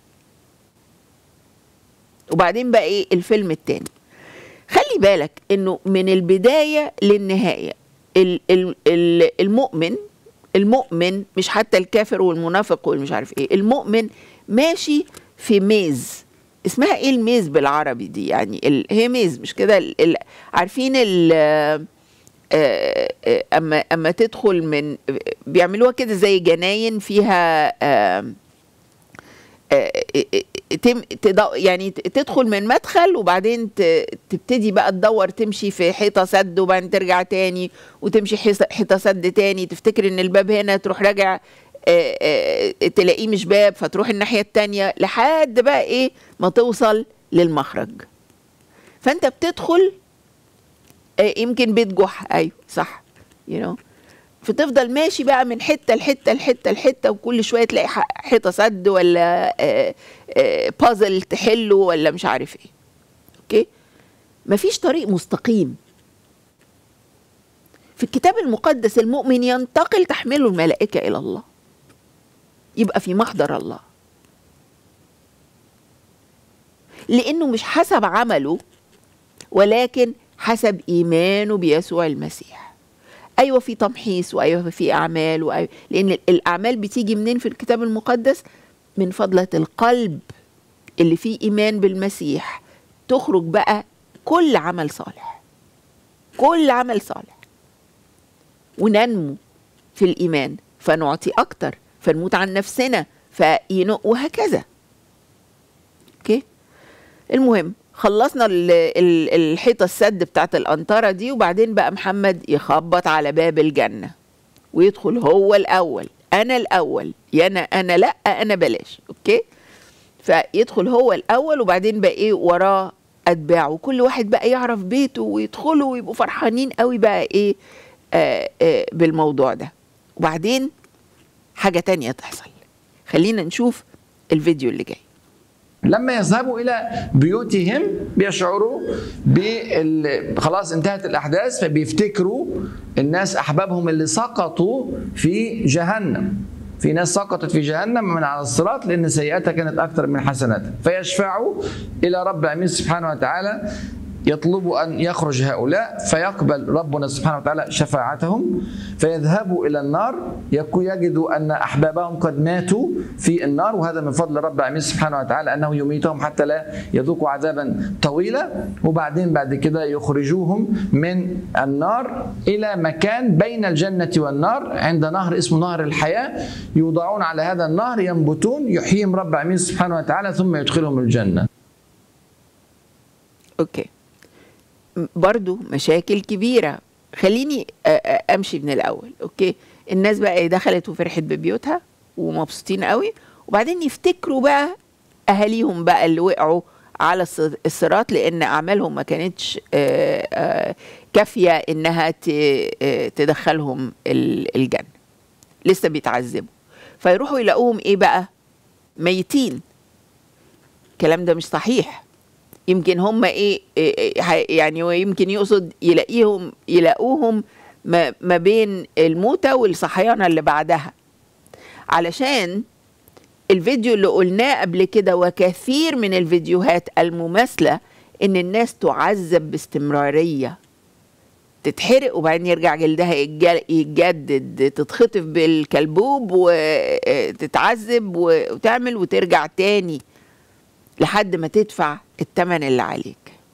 وبعدين بقى ايه الفيلم التاني خلي بالك انه من البداية للنهاية ال- ال- ال- المؤمن المؤمن مش حتى الكافر والمنافق والمش عارف ايه المؤمن ماشي في ميز اسمها ايه الميز بالعربي دي يعني ال... هي ميز مش كده ال... ال... عارفين ال... آه، آه، اما اما تدخل من بيعملوها كده زي جناين فيها آه، آه، آه، تم تض- يعني ت- تدخل من مدخل وبعدين ت- تبتدي بقى تدور تمشي في حيطه سد وبعدين ترجع تاني وتمشي حيطة- حيطه سد تاني تفتكر ان الباب هنا تروح راجع آه، آه، تلاقيه مش باب فتروح الناحيه التانيه لحد بقى ايه ما توصل للمخرج فانت بتدخل آه، يمكن بيت جحا ايوه صح you know فتفضل ماشي بقى من حته لحته لحته لحته وكل شويه تلاقي ح- حيطه سد ولا آه، آه، بازل تحله ولا مش عارف ايه اوكي مفيش طريق مستقيم في الكتاب المقدس المؤمن ينتقل تحمله الملائكه الى الله يبقى في محضر الله لانه مش حسب عمله ولكن حسب ايمانه بيسوع المسيح ايوه في تمحيص وايوه في اعمال وأيوة لان الاعمال بتيجي منين في الكتاب المقدس من فضله القلب اللي فيه ايمان بالمسيح تخرج بقى كل عمل صالح كل عمل صالح وننمو في الايمان فنعطي اكتر فنموت عن نفسنا فين وهكذا اوكي المهم خلصنا ال- ال- الحيطه السد بتاعت القنطره دي وبعدين بقى محمد يخبط على باب الجنه ويدخل هو الاول انا الاول يا انا انا لا انا بلاش اوكي فيدخل هو الاول وبعدين بقى ايه وراه اتباعه كل واحد بقى يعرف بيته ويدخلوا ويبقوا فرحانين قوي بقى ايه آه آه بالموضوع ده وبعدين حاجه تانية تحصل خلينا نشوف الفيديو اللي جاي لما يذهبوا الى بيوتهم بيشعروا بال خلاص انتهت الاحداث فبيفتكروا الناس احبابهم اللي سقطوا في جهنم في ناس سقطت في جهنم من على الصراط لان سيئاتها كانت اكثر من حسناتها فيشفعوا الى رب العالمين سبحانه وتعالى يطلب ان يخرج هؤلاء فيقبل ربنا سبحانه وتعالى شفاعتهم فيذهبوا الى النار يكو- يجدوا ان احبابهم قد ماتوا في النار وهذا من فضل رب العالمين سبحانه وتعالى انه يميتهم حتى لا يذوقوا عذابا طويلا وبعدين بعد كده يخرجوهم من النار الى مكان بين الجنه والنار عند نهر اسمه نهر الحياه يوضعون على هذا النهر ينبتون يحييهم رب العالمين سبحانه وتعالى ثم يدخلهم الجنه اوكي م- برضو مشاكل كبيرة خليني أ- أ- امشي من الاول اوكي الناس بقى إيه دخلت وفرحت ببيوتها ومبسوطين قوي وبعدين يفتكروا بقى اهاليهم بقى اللي وقعوا على الص- الصراط لان اعمالهم ما كانتش آه، آه، كافيه انها ت- آه، تدخلهم ال- الجنه لسه بيتعذبوا فيروحوا يلاقوهم ايه بقى ميتين الكلام ده مش صحيح يمكن هم ايه, إيه إيه ح- يعني هو يمكن يقصد يلاقيهم يلاقوهم ما, ما بين الموتة والصحيانة اللي بعدها علشان الفيديو اللي قلناه قبل كده وكثير من الفيديوهات المماثلة ان الناس تعذب باستمرارية تتحرق وبعدين يرجع جلدها يتج- يتجدد تتخطف بالكلبوب وتتعذب وتعمل وترجع تاني لحد ما تدفع الثمن اللي عليك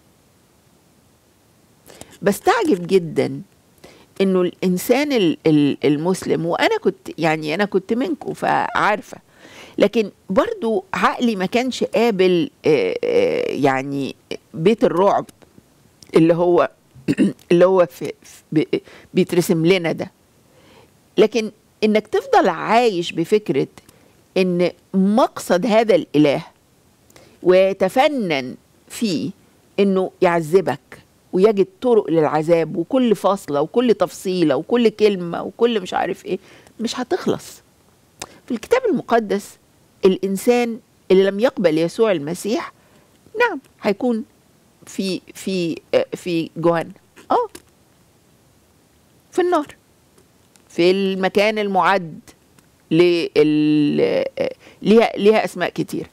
بستعجب جدا انه الانسان ال- ال- المسلم وانا كنت يعني انا كنت منكم فعارفه لكن برضو عقلي ما كانش قابل آه، آه، يعني بيت الرعب اللي هو اللي هو في في- بي- بيترسم لنا ده لكن انك تفضل عايش بفكره ان مقصد هذا الاله ويتفنن فيه انه يعذبك ويجد طرق للعذاب وكل فاصله وكل تفصيله وكل كلمه وكل مش عارف ايه مش هتخلص في الكتاب المقدس الانسان اللي لم يقبل يسوع المسيح نعم هيكون في في آه، في جهنم اه في النار في المكان المعد لل آه، ليها ليها اسماء كتير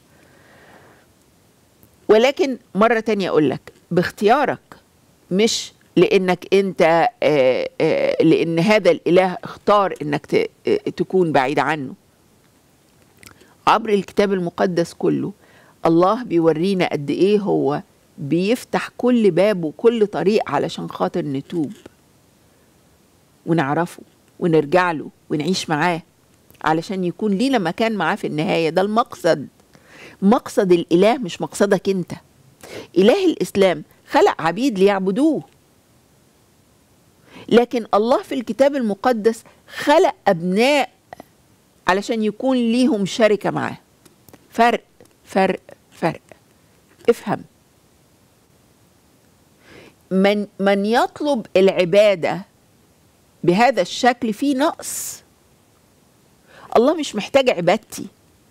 ولكن مرة تانية أقول لك باختيارك مش لأنك أنت آه، آه، لأن هذا الإله اختار أنك ت- آه، تكون بعيد عنه عبر الكتاب المقدس كله الله بيورينا قد إيه هو بيفتح كل باب وكل طريق علشان خاطر نتوب ونعرفه ونرجع له ونعيش معاه علشان يكون لينا مكان معاه في النهاية ده المقصد مقصد الاله مش مقصدك انت اله الاسلام خلق عبيد ليعبدوه لكن الله في الكتاب المقدس خلق ابناء علشان يكون ليهم شركه معاه فرق فرق فرق افهم من من يطلب العباده بهذا الشكل في نقص الله مش محتاج عبادتي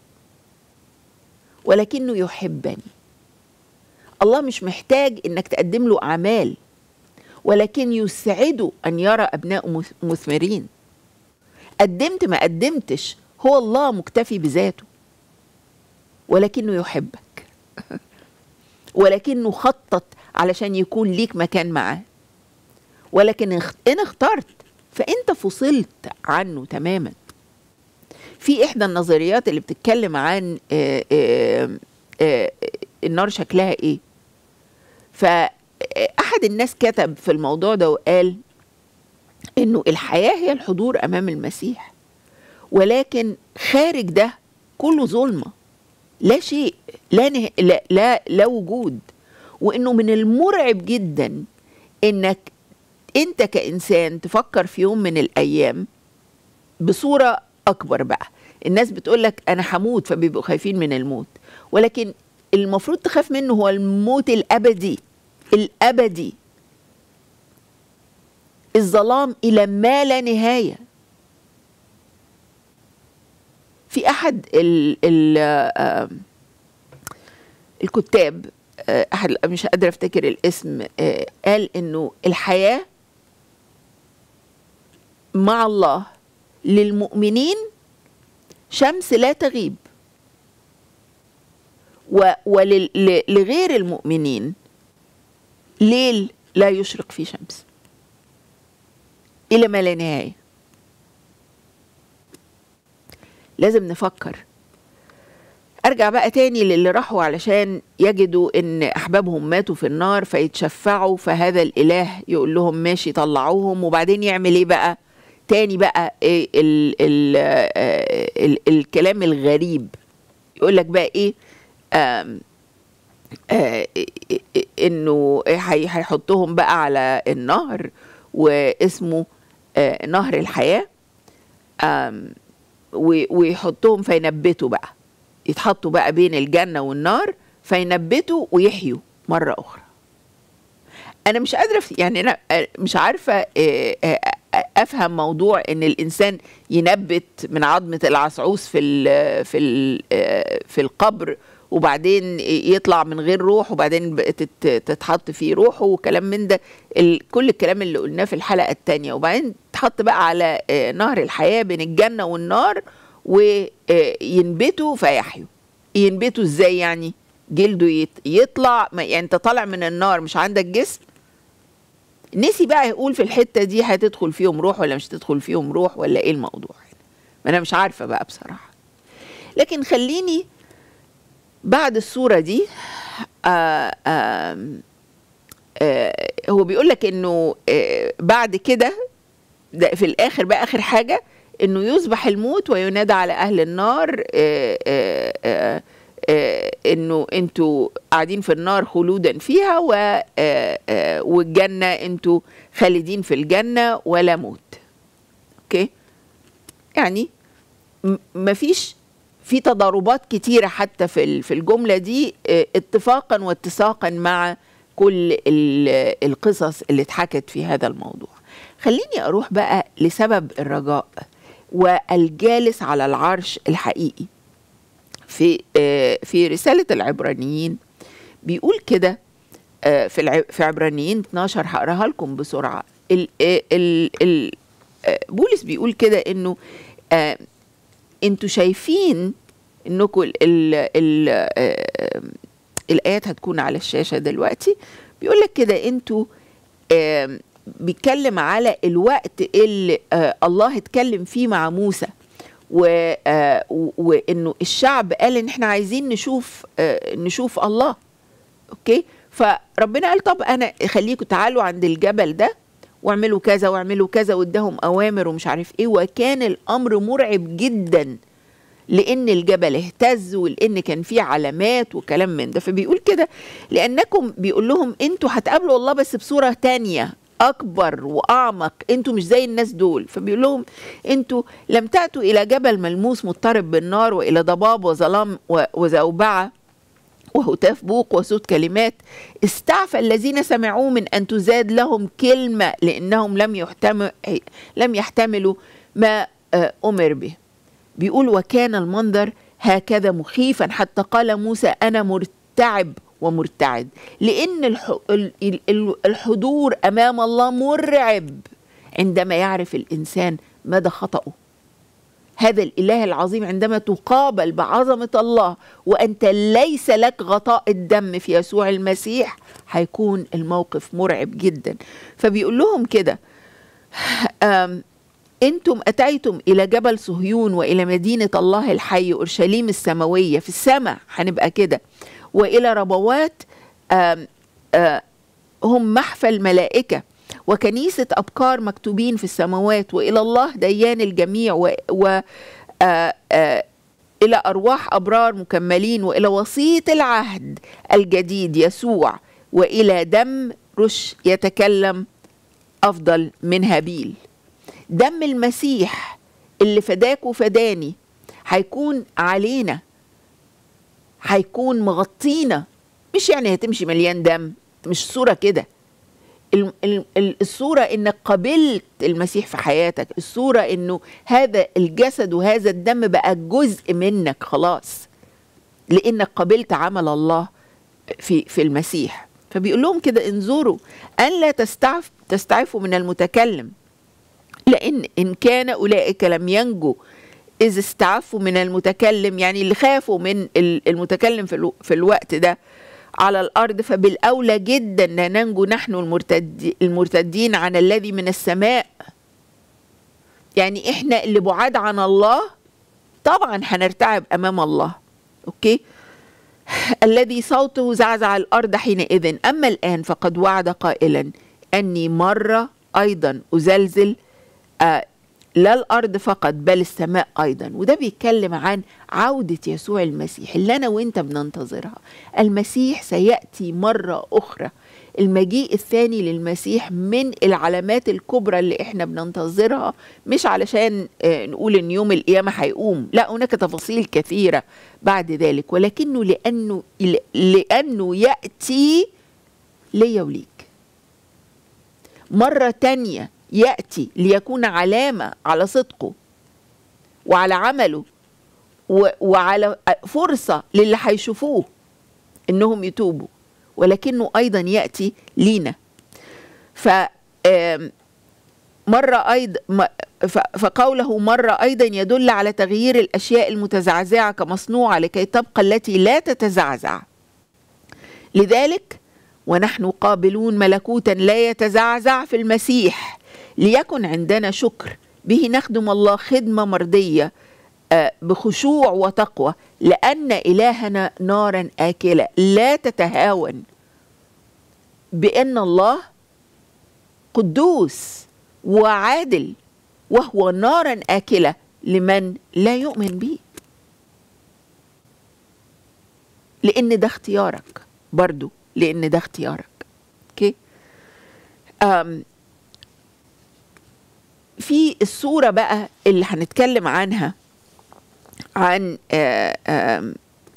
ولكنه يحبني الله مش محتاج انك تقدم له اعمال ولكن يسعده ان يرى ابناء مثمرين قدمت ما قدمتش هو الله مكتفي بذاته ولكنه يحبك ولكنه خطط علشان يكون ليك مكان معاه ولكن ان اخترت فانت فصلت عنه تماما في احدى النظريات اللي بتتكلم عن آآ آآ آآ النار شكلها ايه فاحد الناس كتب في الموضوع ده وقال انه الحياه هي الحضور امام المسيح ولكن خارج ده كله ظلمه لا شيء لا, نه... لا لا لا وجود وانه من المرعب جدا انك انت كانسان تفكر في يوم من الايام بصوره اكبر بقى الناس بتقول لك انا هموت فبيبقوا خايفين من الموت ولكن المفروض تخاف منه هو الموت الابدي الابدي الظلام الى ما لا نهايه في احد ال ال الكتاب احد مش قادره افتكر الاسم قال انه الحياه مع الله للمؤمنين شمس لا تغيب ولغير المؤمنين ليل لا يشرق فيه شمس الى ما لا نهايه لازم نفكر ارجع بقى تاني للي راحوا علشان يجدوا ان احبابهم ماتوا في النار فيتشفعوا فهذا الاله يقول لهم ماشي طلعوهم وبعدين يعمل ايه بقى تاني بقى إيه ال ال ال الكلام الغريب يقول لك بقى ايه آم آه انه هيحطهم بقى على النهر واسمه آه نهر الحياه آم ويحطهم فينبتوا بقى يتحطوا بقى بين الجنه والنار فينبتوا ويحيوا مره اخرى انا مش قادره يعني انا مش عارفه افهم موضوع ان الانسان ينبت من عظمه العصعوص في ال في ال في القبر وبعدين يطلع من غير روح وبعدين تتحط فيه روحه وكلام من ده كل الكلام اللي قلناه في الحلقه الثانيه وبعدين تحط بقى على نهر الحياه بين الجنه والنار وينبتوا فيحيوا ينبتوا ازاي يعني جلده يطلع يعني انت طالع من النار مش عندك جسم نسي بقى يقول في الحته دي هتدخل فيهم روح ولا مش هتدخل فيهم روح ولا ايه الموضوع ما انا مش عارفه بقى بصراحه لكن خليني بعد الصوره دي آآ آآ آآ هو بيقول لك انه بعد كده ده في الاخر بقى اخر حاجه انه يصبح الموت وينادى على اهل النار انه انتوا قاعدين في النار خلودا فيها والجنه انتوا خالدين في الجنه ولا موت اوكي يعني مفيش في تضاربات كتيره حتى في في الجمله دي اتفاقا واتساقا مع كل القصص اللي اتحكت في هذا الموضوع خليني اروح بقى لسبب الرجاء والجالس على العرش الحقيقي في في رساله العبرانيين بيقول كده في في عبرانيين 12 هقراها لكم بسرعه ال ال ال بولس بيقول كده انه انتوا شايفين انكم ال ال الايات هتكون على الشاشه دلوقتي بيقول لك كده انتوا بيتكلم على الوقت اللي الله اتكلم فيه مع موسى وانه الشعب قال ان احنا عايزين نشوف نشوف الله اوكي فربنا قال طب انا خليكم تعالوا عند الجبل ده واعملوا كذا واعملوا كذا واداهم اوامر ومش عارف ايه وكان الامر مرعب جدا لان الجبل اهتز ولان كان فيه علامات وكلام من ده فبيقول كده لانكم بيقول لهم انتوا هتقابلوا الله بس بصوره تانية اكبر واعمق انتوا مش زي الناس دول فبيقول لهم انتوا لم تاتوا الى جبل ملموس مضطرب بالنار والى ضباب وظلام و- وزوبعه وهتاف بوق وصوت كلمات استعفى الذين سمعوه من ان تزاد لهم كلمه لانهم لم يحتمل لم يحتملوا ما آه، امر به بيقول وكان المنظر هكذا مخيفا حتى قال موسى انا مرتعب ومرتعد لان الح- ال- ال- ال- الحضور امام الله مرعب عندما يعرف الانسان مدى خطأه هذا الاله العظيم عندما تقابل بعظمه الله وانت ليس لك غطاء الدم في يسوع المسيح هيكون الموقف مرعب جدا فبيقول لهم كده آم، انتم اتيتم الى جبل صهيون والى مدينه الله الحي اورشليم السماويه في السماء هنبقى كده والى ربوات آم، آه، هم محفى الملائكه وكنيسه ابكار مكتوبين في السماوات والى الله ديان الجميع و, و آه، آه، الى ارواح ابرار مكملين والى وسيط العهد الجديد يسوع والى دم رش يتكلم افضل من هابيل دم المسيح اللي فداك وفداني هيكون علينا هيكون مغطينا مش يعني هتمشي مليان دم مش صورة كده ال- ال- ال- الصورة انك قبلت المسيح في حياتك الصورة انه هذا الجسد وهذا الدم بقى جزء منك خلاص لانك قبلت عمل الله في في المسيح فبيقول لهم كده انظروا ان لا تستعف تستعفوا من المتكلم لان ان كان اولئك لم ينجوا اذ استعفوا من المتكلم يعني اللي خافوا من ال- المتكلم في, الو في الوقت ده على الارض فبالاولى جدا لا ننجو نحن المرتد المرتدين عن الذي من السماء يعني احنا اللي بعاد عن الله طبعا هنرتعب امام الله اوكي الذي صوته زعزع الارض حينئذ اما الان فقد وعد قائلا اني مره ايضا ازلزل آه لا الارض فقط بل السماء ايضا وده بيتكلم عن عوده يسوع المسيح اللي انا وانت بننتظرها المسيح سياتي مره اخرى المجيء الثاني للمسيح من العلامات الكبرى اللي احنا بننتظرها مش علشان آه، نقول ان يوم القيامه هيقوم لا هناك تفاصيل كثيره بعد ذلك ولكنه لانه لانه ياتي ليا وليك مرة تانية يأتي ليكون علامة على صدقه وعلى عمله و- وعلى فرصة للي هيشوفوه إنهم يتوبوا ولكنه أيضا يأتي لينا ف آم، مرة أيضا م- ف- فقوله مرة أيضا يدل على تغيير الأشياء المتزعزعة كمصنوعة لكي تبقى التي لا تتزعزع لذلك ونحن قابلون ملكوتا لا يتزعزع في المسيح ليكن عندنا شكر به نخدم الله خدمة مرضية آه، بخشوع وتقوى لأن إلهنا نارا آكلة لا تتهاون بأن الله قدوس وعادل وهو نارا آكلة لمن لا يؤمن به لأن ده اختيارك برضو لأن ده اختيارك اوكي أم في الصورة بقى اللي هنتكلم عنها عن آه، آم،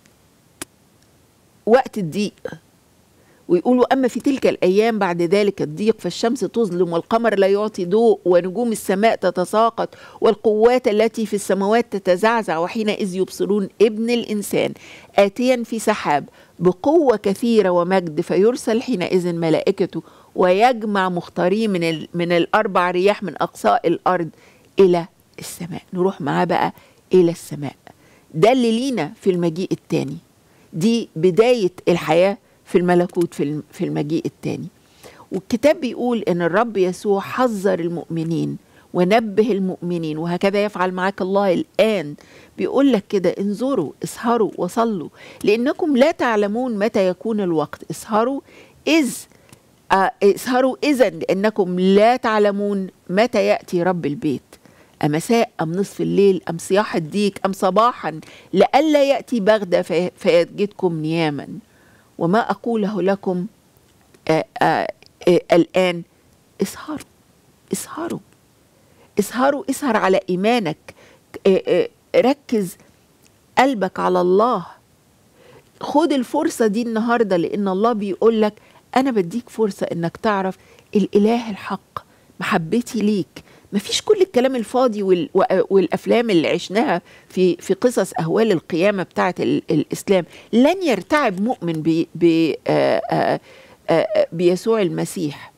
وقت الضيق ويقولوا أما في تلك الأيام بعد ذلك الضيق فالشمس تظلم والقمر لا يعطي ضوء ونجوم السماء تتساقط والقوات التي في السماوات تتزعزع وحينئذ يبصرون ابن الإنسان آتيا في سحاب بقوة كثيرة ومجد فيرسل حينئذ ملائكته ويجمع مختارين من, ال... من الأربع رياح من أقصاء الأرض إلى السماء نروح معاه بقى إلى السماء ده اللي لينا في المجيء الثاني دي بداية الحياة في الملكوت في الم- في المجيء الثاني والكتاب بيقول ان الرب يسوع حذر المؤمنين ونبه المؤمنين وهكذا يفعل معك الله الآن بيقول لك كده انظروا اسهروا وصلوا لأنكم لا تعلمون متى يكون الوقت اسهروا إذ آه، اسهروا إذا لأنكم لا تعلمون متى يأتي رب البيت أمساء أم نصف الليل أم صياح الديك أم صباحا لئلا يأتي بغدة في- فيجدكم نياما وما أقوله لكم آآ آآ آآ الآن اسهروا اسهروا اسهروا اسهر على إيمانك آآ آآ ركز قلبك على الله خد الفرصة دي النهاردة لأن الله بيقول لك أنا بديك فرصة إنك تعرف الإله الحق محبتي ليك مفيش كل الكلام الفاضي وال... و- والأفلام اللي عشناها في في قصص أهوال القيامة بتاعة ال... الإسلام لن يرتعب مؤمن ب... ب... آ... آ... آ... بيسوع المسيح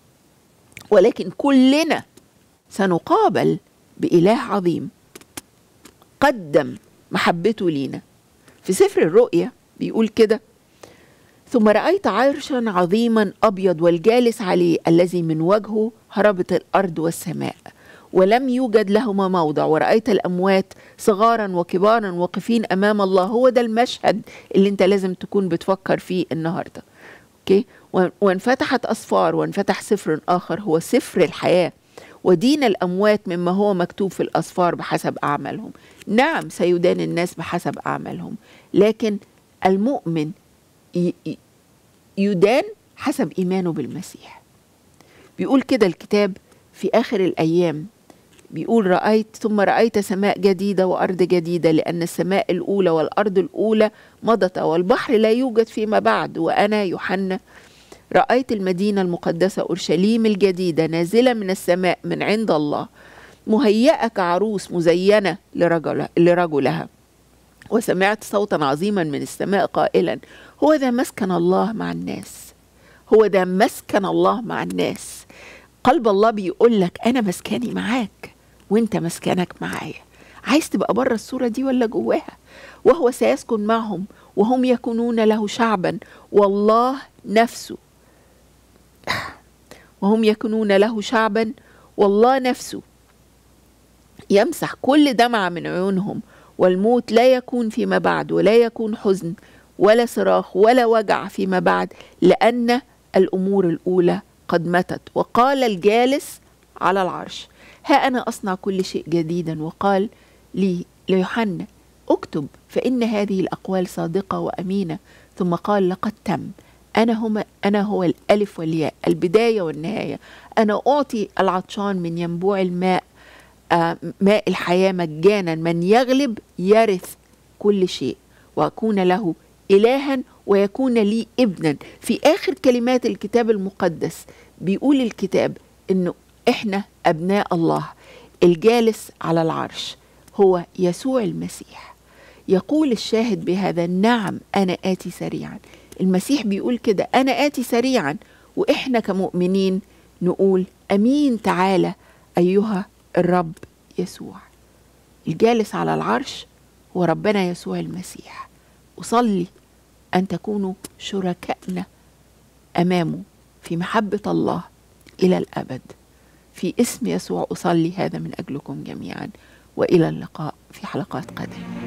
ولكن كلنا سنقابل بإله عظيم قدم محبته لينا في سفر الرؤيا بيقول كده ثم رأيت عرشا عظيما أبيض والجالس عليه الذي من وجهه هربت الأرض والسماء ولم يوجد لهما موضع ورأيت الأموات صغارا وكبارا واقفين أمام الله هو ده المشهد اللي انت لازم تكون بتفكر فيه النهاردة أوكي وان- وانفتحت أصفار وانفتح سفر آخر هو سفر الحياة ودين الأموات مما هو مكتوب في الأصفار بحسب أعمالهم نعم سيدان الناس بحسب أعمالهم لكن المؤمن ي- ي- يدان حسب إيمانه بالمسيح بيقول كده الكتاب في آخر الأيام بيقول رأيت ثم رأيت سماء جديدة وأرض جديدة لأن السماء الأولى والأرض الأولى مضت والبحر لا يوجد فيما بعد وأنا يوحنا رأيت المدينة المقدسة أورشليم الجديدة نازلة من السماء من عند الله مهيئة كعروس مزينة لرجل لرجلها وسمعت صوتا عظيما من السماء قائلا هو ذا مسكن الله مع الناس هو ده مسكن الله مع الناس قلب الله بيقول لك انا مسكني معاك وانت مسكنك معايا عايز تبقى بره الصوره دي ولا جواها وهو سيسكن معهم وهم يكونون له شعبا والله نفسه وهم يكونون له شعبا والله نفسه يمسح كل دمعة من عيونهم والموت لا يكون فيما بعد ولا يكون حزن ولا صراخ ولا وجع فيما بعد لأن الأمور الأولى قد متت وقال الجالس على العرش ها أنا أصنع كل شيء جديدا وقال لي ليوحنا اكتب فإن هذه الأقوال صادقة وأمينة ثم قال لقد تم أنا هما أنا هو الألف والياء البداية والنهاية أنا أعطي العطشان من ينبوع الماء آه، ماء الحياة مجانا من يغلب يرث كل شيء وأكون له إلها ويكون لي ابنا في آخر كلمات الكتاب المقدس بيقول الكتاب إنه إحنا أبناء الله الجالس على العرش هو يسوع المسيح يقول الشاهد بهذا نعم أنا آتي سريعا المسيح بيقول كده أنا آتي سريعا وإحنا كمؤمنين نقول أمين تعالى أيها الرب يسوع الجالس على العرش هو ربنا يسوع المسيح أصلي أن تكونوا شركائنا أمامه في محبة الله إلى الأبد في اسم يسوع أصلي هذا من أجلكم جميعا وإلى اللقاء في حلقات قادمة